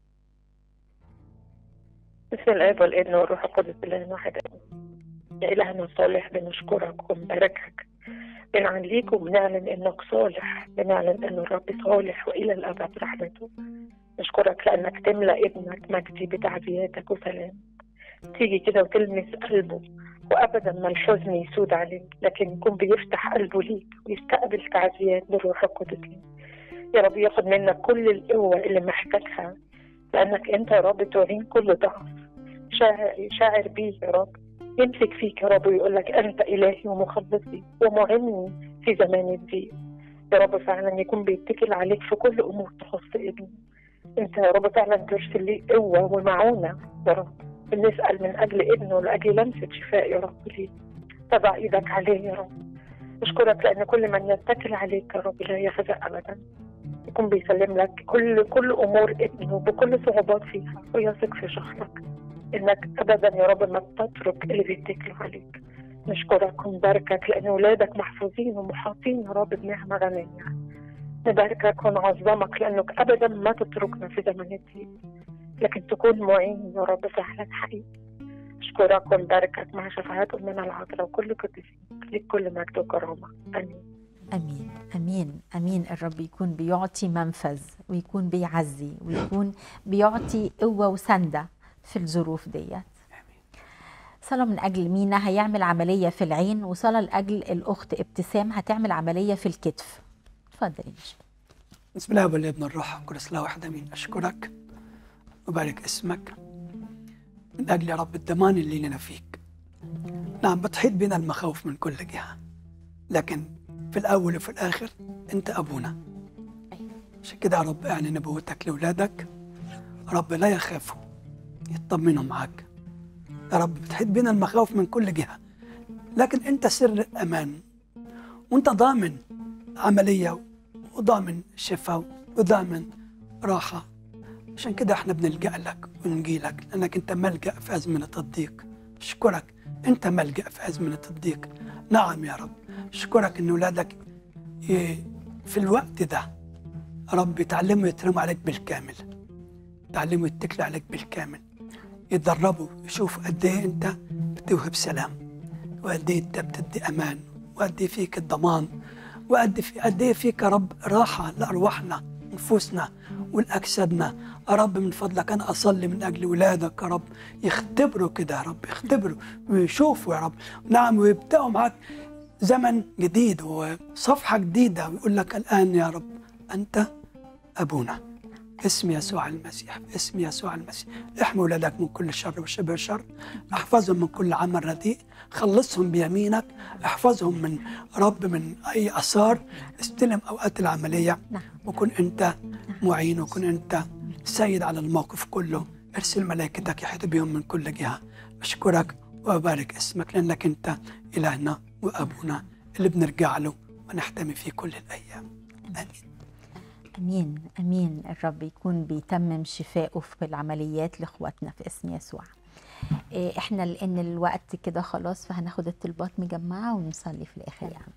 بسم الاب والابن والروح القدس اله واحد يا الهنا الصالح بنشكرك ونباركك بنعليك وبنعلن انك صالح بنعلن ان الرب صالح والى الابد رحمته نشكرك لانك تملا ابنك مجدي بتعزياتك وسلام تيجي كده وتلمس قلبه وابدا ما الحزن يسود عليه لكن يكون بيفتح قلبه ليك ويستقبل تعزيات بالروح القدس ليك يا رب ياخد منك كل القوه اللي محتاجها لانك انت يا رب تعين كل ضعف شاعر, شاعر بيه يا رب يمسك فيك يا رب ويقول لك انت الهي ومخلصي ومعني في زمان الضيق يا رب فعلا يكون بيتكل عليك في كل امور تخص ابني انت يا رب فعلا ترسل لي قوه ومعونه يا رب بنسال من اجل ابنه لاجل لمسه شفاء يا رب ليه تضع ايدك عليه يا رب اشكرك لان كل من يتكل عليك يا رب لا يخزى ابدا يكون بيسلم لك كل كل امور ابنه بكل صعوبات فيها ويثق في شخصك انك ابدا يا رب ما تترك اللي بيتكلوا عليك نشكرك ونباركك لان اولادك محفوظين ومحاطين يا رب بنعمه غنيه نباركك ونعظمك لانك ابدا ما تتركنا في زمن الضيق لكن تكون معين يا رب فعلا حقيقي اشكرك ونباركك مع شفاعات امنا العذراء وكل قديسين ليك كل مجد وكرامه امين امين امين امين الرب يكون بيعطي منفذ ويكون بيعزي ويكون بيعطي قوه وسنده في الظروف ديت صلاة من أجل مينا هيعمل عملية في العين وصلاة لأجل الأخت ابتسام هتعمل عملية في الكتف اتفضلي نشفى بسم الله والابن الروح القدس لا واحد امين اشكرك وبارك اسمك من اجل يا رب الضمان اللي لنا فيك نعم بتحيط بنا المخاوف من كل جهه لكن في الاول وفي الاخر انت ابونا عشان كده يا رب اعلن نبوتك لاولادك رب لا يخافوا يطمنوا معاك يا رب بتحيط بنا المخاوف من كل جهه لكن انت سر الامان وانت ضامن عمليه وضامن شفاء وضامن راحه عشان كده احنا بنلجأ لك ونجي لك لانك انت ملجأ في ازمنه الضيق اشكرك انت ملجأ في ازمنه الضيق نعم يا رب اشكرك ان اولادك ي- في الوقت ده رب يتعلموا يترموا عليك بالكامل يتعلموا يتكلوا عليك بالكامل يتدربوا يشوفوا قد ايه انت بتوهب سلام وقد ايه انت بتدي امان وقد ايه فيك الضمان وقد في قد ايه فيك يا رب راحه لارواحنا نفوسنا ولاجسادنا يا رب من فضلك انا اصلي من اجل ولادك يا رب يختبروا كده يا رب يختبروا ويشوفوا يا رب نعم ويبداوا معاك زمن جديد وصفحه جديده ويقول لك الان يا رب انت ابونا اسم يسوع المسيح اسم يسوع المسيح احمي ولادك من كل شر وشبه شر احفظهم من كل عمل رديء خلصهم بيمينك احفظهم من رب من اي اثار استلم اوقات العمليه وكن انت معين وكن انت سيد على الموقف كله ارسل ملائكتك يحيطوا بهم من كل جهه اشكرك وابارك اسمك لانك انت الهنا وابونا اللي بنرجع له ونحتمي فيه كل الايام امين امين امين الرب يكون بيتمم شفائه في العمليات لاخواتنا في اسم يسوع إيه، احنا لان الوقت كده خلاص فهناخد الطلبات مجمعه ونصلي في الاخر يعني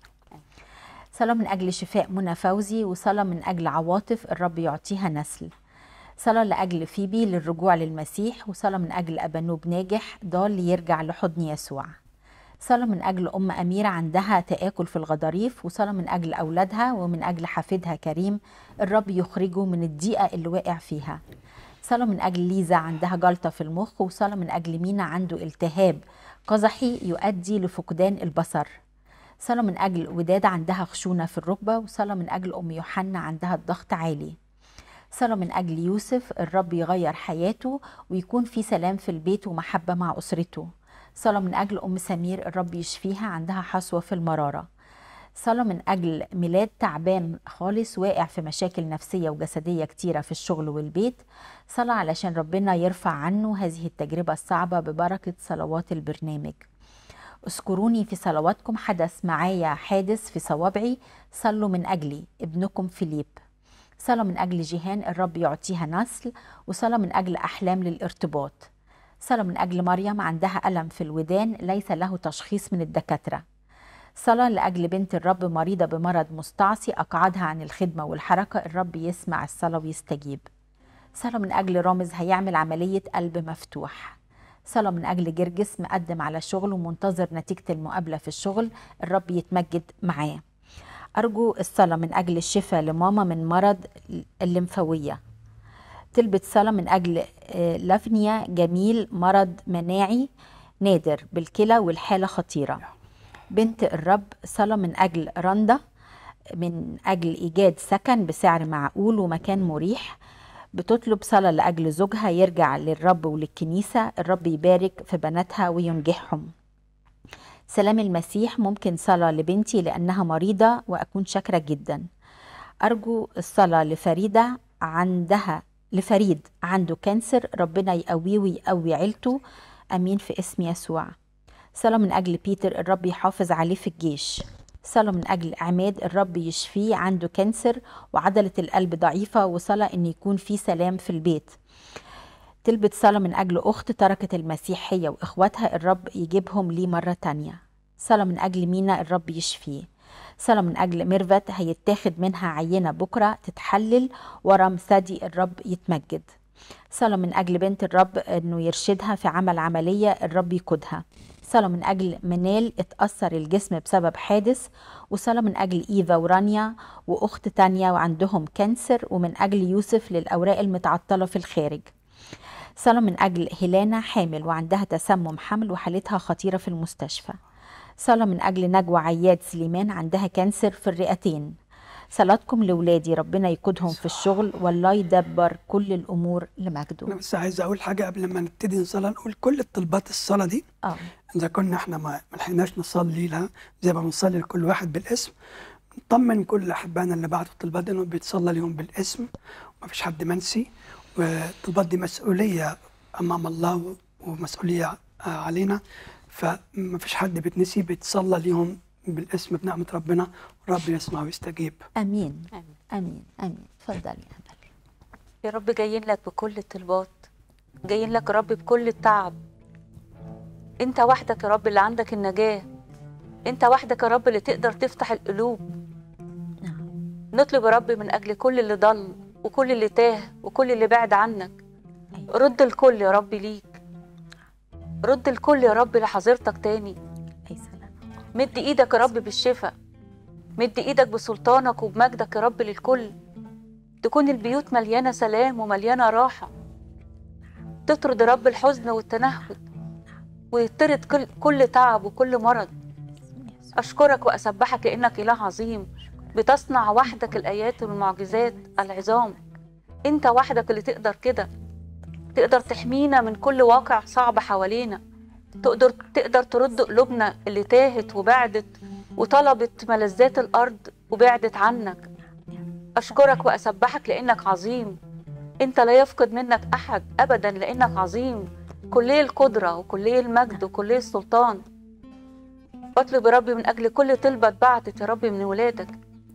صلاة من أجل شفاء منى فوزي وصلاة من أجل عواطف الرب يعطيها نسل صلاة لأجل فيبي للرجوع للمسيح وصلاة من أجل أبانوب ناجح ضال يرجع لحضن يسوع صلاة من أجل أم أميرة عندها تآكل في الغضاريف وصلاة من أجل أولادها ومن أجل حفيدها كريم الرب يخرجه من الضيقة اللي واقع فيها صلاة من أجل ليزا عندها جلطة في المخ وصلاة من أجل مينا عنده التهاب قزحي يؤدي لفقدان البصر صلاة من أجل وداد عندها خشونة في الركبة وصلاة من أجل أم يوحنا عندها الضغط عالي صلاة من أجل يوسف الرب يغير حياته ويكون في سلام في البيت ومحبة مع أسرته صلاة من أجل أم سمير الرب يشفيها عندها حصوة في المرارة صلاة من أجل ميلاد تعبان خالص واقع في مشاكل نفسية وجسدية كتيرة في الشغل والبيت صلاة علشان ربنا يرفع عنه هذه التجربة الصعبة ببركة صلوات البرنامج اذكروني في صلواتكم حدث معايا حادث في صوابعي صلوا من أجلي ابنكم فيليب صلاة من أجل جيهان الرب يعطيها نسل وصلاة من أجل أحلام للارتباط صلاة من أجل مريم عندها ألم في الودان ليس له تشخيص من الدكاترة صلاة لأجل بنت الرب مريضة بمرض مستعصي أقعدها عن الخدمة والحركة الرب يسمع الصلاة ويستجيب صلاة من أجل رامز هيعمل عملية قلب مفتوح صلاة من أجل جرجس مقدم على شغل ومنتظر نتيجة المقابلة في الشغل الرب يتمجد معاه أرجو الصلاة من أجل الشفاء لماما من مرض الليمفاوية تلبت صلاة من أجل آه، لافنيا جميل مرض مناعي نادر بالكلى والحالة خطيرة بنت الرب صلاة من أجل رندا من أجل إيجاد سكن بسعر معقول ومكان مريح بتطلب صلاة لأجل زوجها يرجع للرب وللكنيسة الرب يبارك في بناتها وينجحهم سلام المسيح ممكن صلاة لبنتي لأنها مريضة وأكون شاكرة جدا أرجو الصلاة لفريدة عندها لفريد عنده كانسر ربنا يقويه ويقوي عيلته أمين في اسم يسوع صلاة من أجل بيتر الرب يحافظ عليه في الجيش صلاة من أجل عماد الرب يشفيه عنده كانسر وعضلة القلب ضعيفة وصلاة إن يكون في سلام في البيت تلبت صلاة من أجل أخت تركت المسيح هي وإخواتها الرب يجيبهم ليه مرة تانية صلاة من أجل مينا الرب يشفيه صلاة من أجل ميرفت هيتاخد منها عينة بكرة تتحلل ورم ثدي الرب يتمجد صلاة من أجل بنت الرب إنه يرشدها في عمل عملية الرب يقودها صلاة من أجل منال اتأثر الجسم بسبب حادث وصلاة من أجل إيفا ورانيا وأخت تانية وعندهم كانسر ومن أجل يوسف للأوراق المتعطلة في الخارج صلاة من أجل هيلانا حامل وعندها تسمم حمل وحالتها خطيرة في المستشفى صلاة من أجل نجوى عياد سليمان عندها كانسر في الرئتين صلاتكم لولادي ربنا يقودهم في الشغل والله يدبر كل الأمور لمجده انا بس عايز اقول حاجه قبل ما نبتدي نصلي نقول كل الطلبات الصلاه دي اه اذا كنا احنا ما ما لحقناش نصلي لها زي ما بنصلي لكل واحد بالاسم نطمن كل احبائنا اللي بعتوا الطلبات دي انهم بيتصلى لهم بالاسم ومفيش حد منسي والطلبات دي مسؤوليه امام الله ومسؤوليه آه، علينا فمفيش حد بيتنسي بيتصلى ليهم بالاسم بنعمه ربنا ورب يسمع ويستجيب أمين آمين. أمين أمين اتفضلي يا أمل يا رب جايين لك بكل الطلبات جايين لك يا رب بكل التعب انت وحدك يا رب اللي عندك النجاة انت وحدك يا رب اللي تقدر تفتح القلوب نطلب يا رب من اجل كل اللي ضل وكل اللي تاه وكل اللي بعد عنك رد الكل يا رب ليك رد الكل يا رب لحضرتك تاني أي سلام مد ايدك يا رب بالشفاء مد ايدك بسلطانك وبمجدك يا رب للكل تكون البيوت مليانه سلام ومليانه راحه تطرد يا رب الحزن والتنهد ويطرد كل كل تعب وكل مرض اشكرك واسبحك لانك اله عظيم بتصنع وحدك الايات والمعجزات العظام انت وحدك اللي تقدر كده تقدر تحمينا من كل واقع صعب حوالينا تقدر تقدر ترد قلوبنا اللي تاهت وبعدت وطلبت ملذات الارض وبعدت عنك اشكرك واسبحك لانك عظيم انت لا يفقد منك احد ابدا لانك عظيم كلي القدره وكلي المجد وكلي السلطان بطلب يا رب من اجل كل طلبه اتبعتت يا رب من ولادك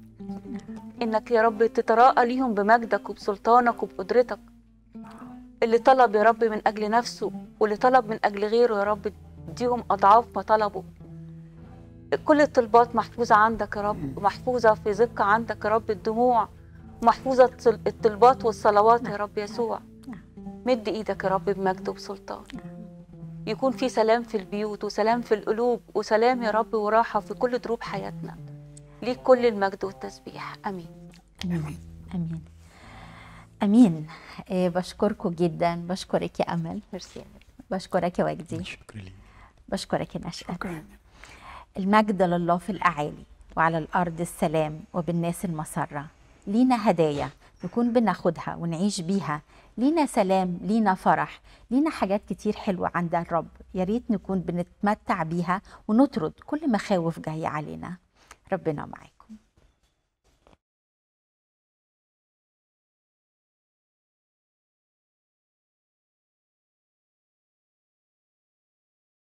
انك يا رب تتراءى ليهم بمجدك وبسلطانك وبقدرتك اللي طلب يا رب من اجل نفسه واللي طلب من اجل غيره يا رب اديهم اضعاف ما طلبوا كل الطلبات محفوظة عندك يا رب ومحفوظة في زق عندك يا رب الدموع ومحفوظة الطل- الطلبات والصلوات يا رب يسوع مد ايدك يا رب بمجد وبسلطان يكون في سلام في البيوت وسلام في القلوب وسلام يا رب وراحة في كل دروب حياتنا ليك كل المجد والتسبيح امين امين امين امين إيه بشكركم جدا بشكرك يا امل ميرسي يا رب. بشكرك يا وجدي شكرا لي بشكرك يا نشأة شكرا المجد لله في الأعالي وعلى الأرض السلام وبالناس المسرة لينا هدايا نكون بناخدها ونعيش بيها لينا سلام لينا فرح لينا حاجات كتير حلوة عند الرب يا ريت نكون بنتمتع بيها ونطرد كل مخاوف جاية علينا ربنا معاك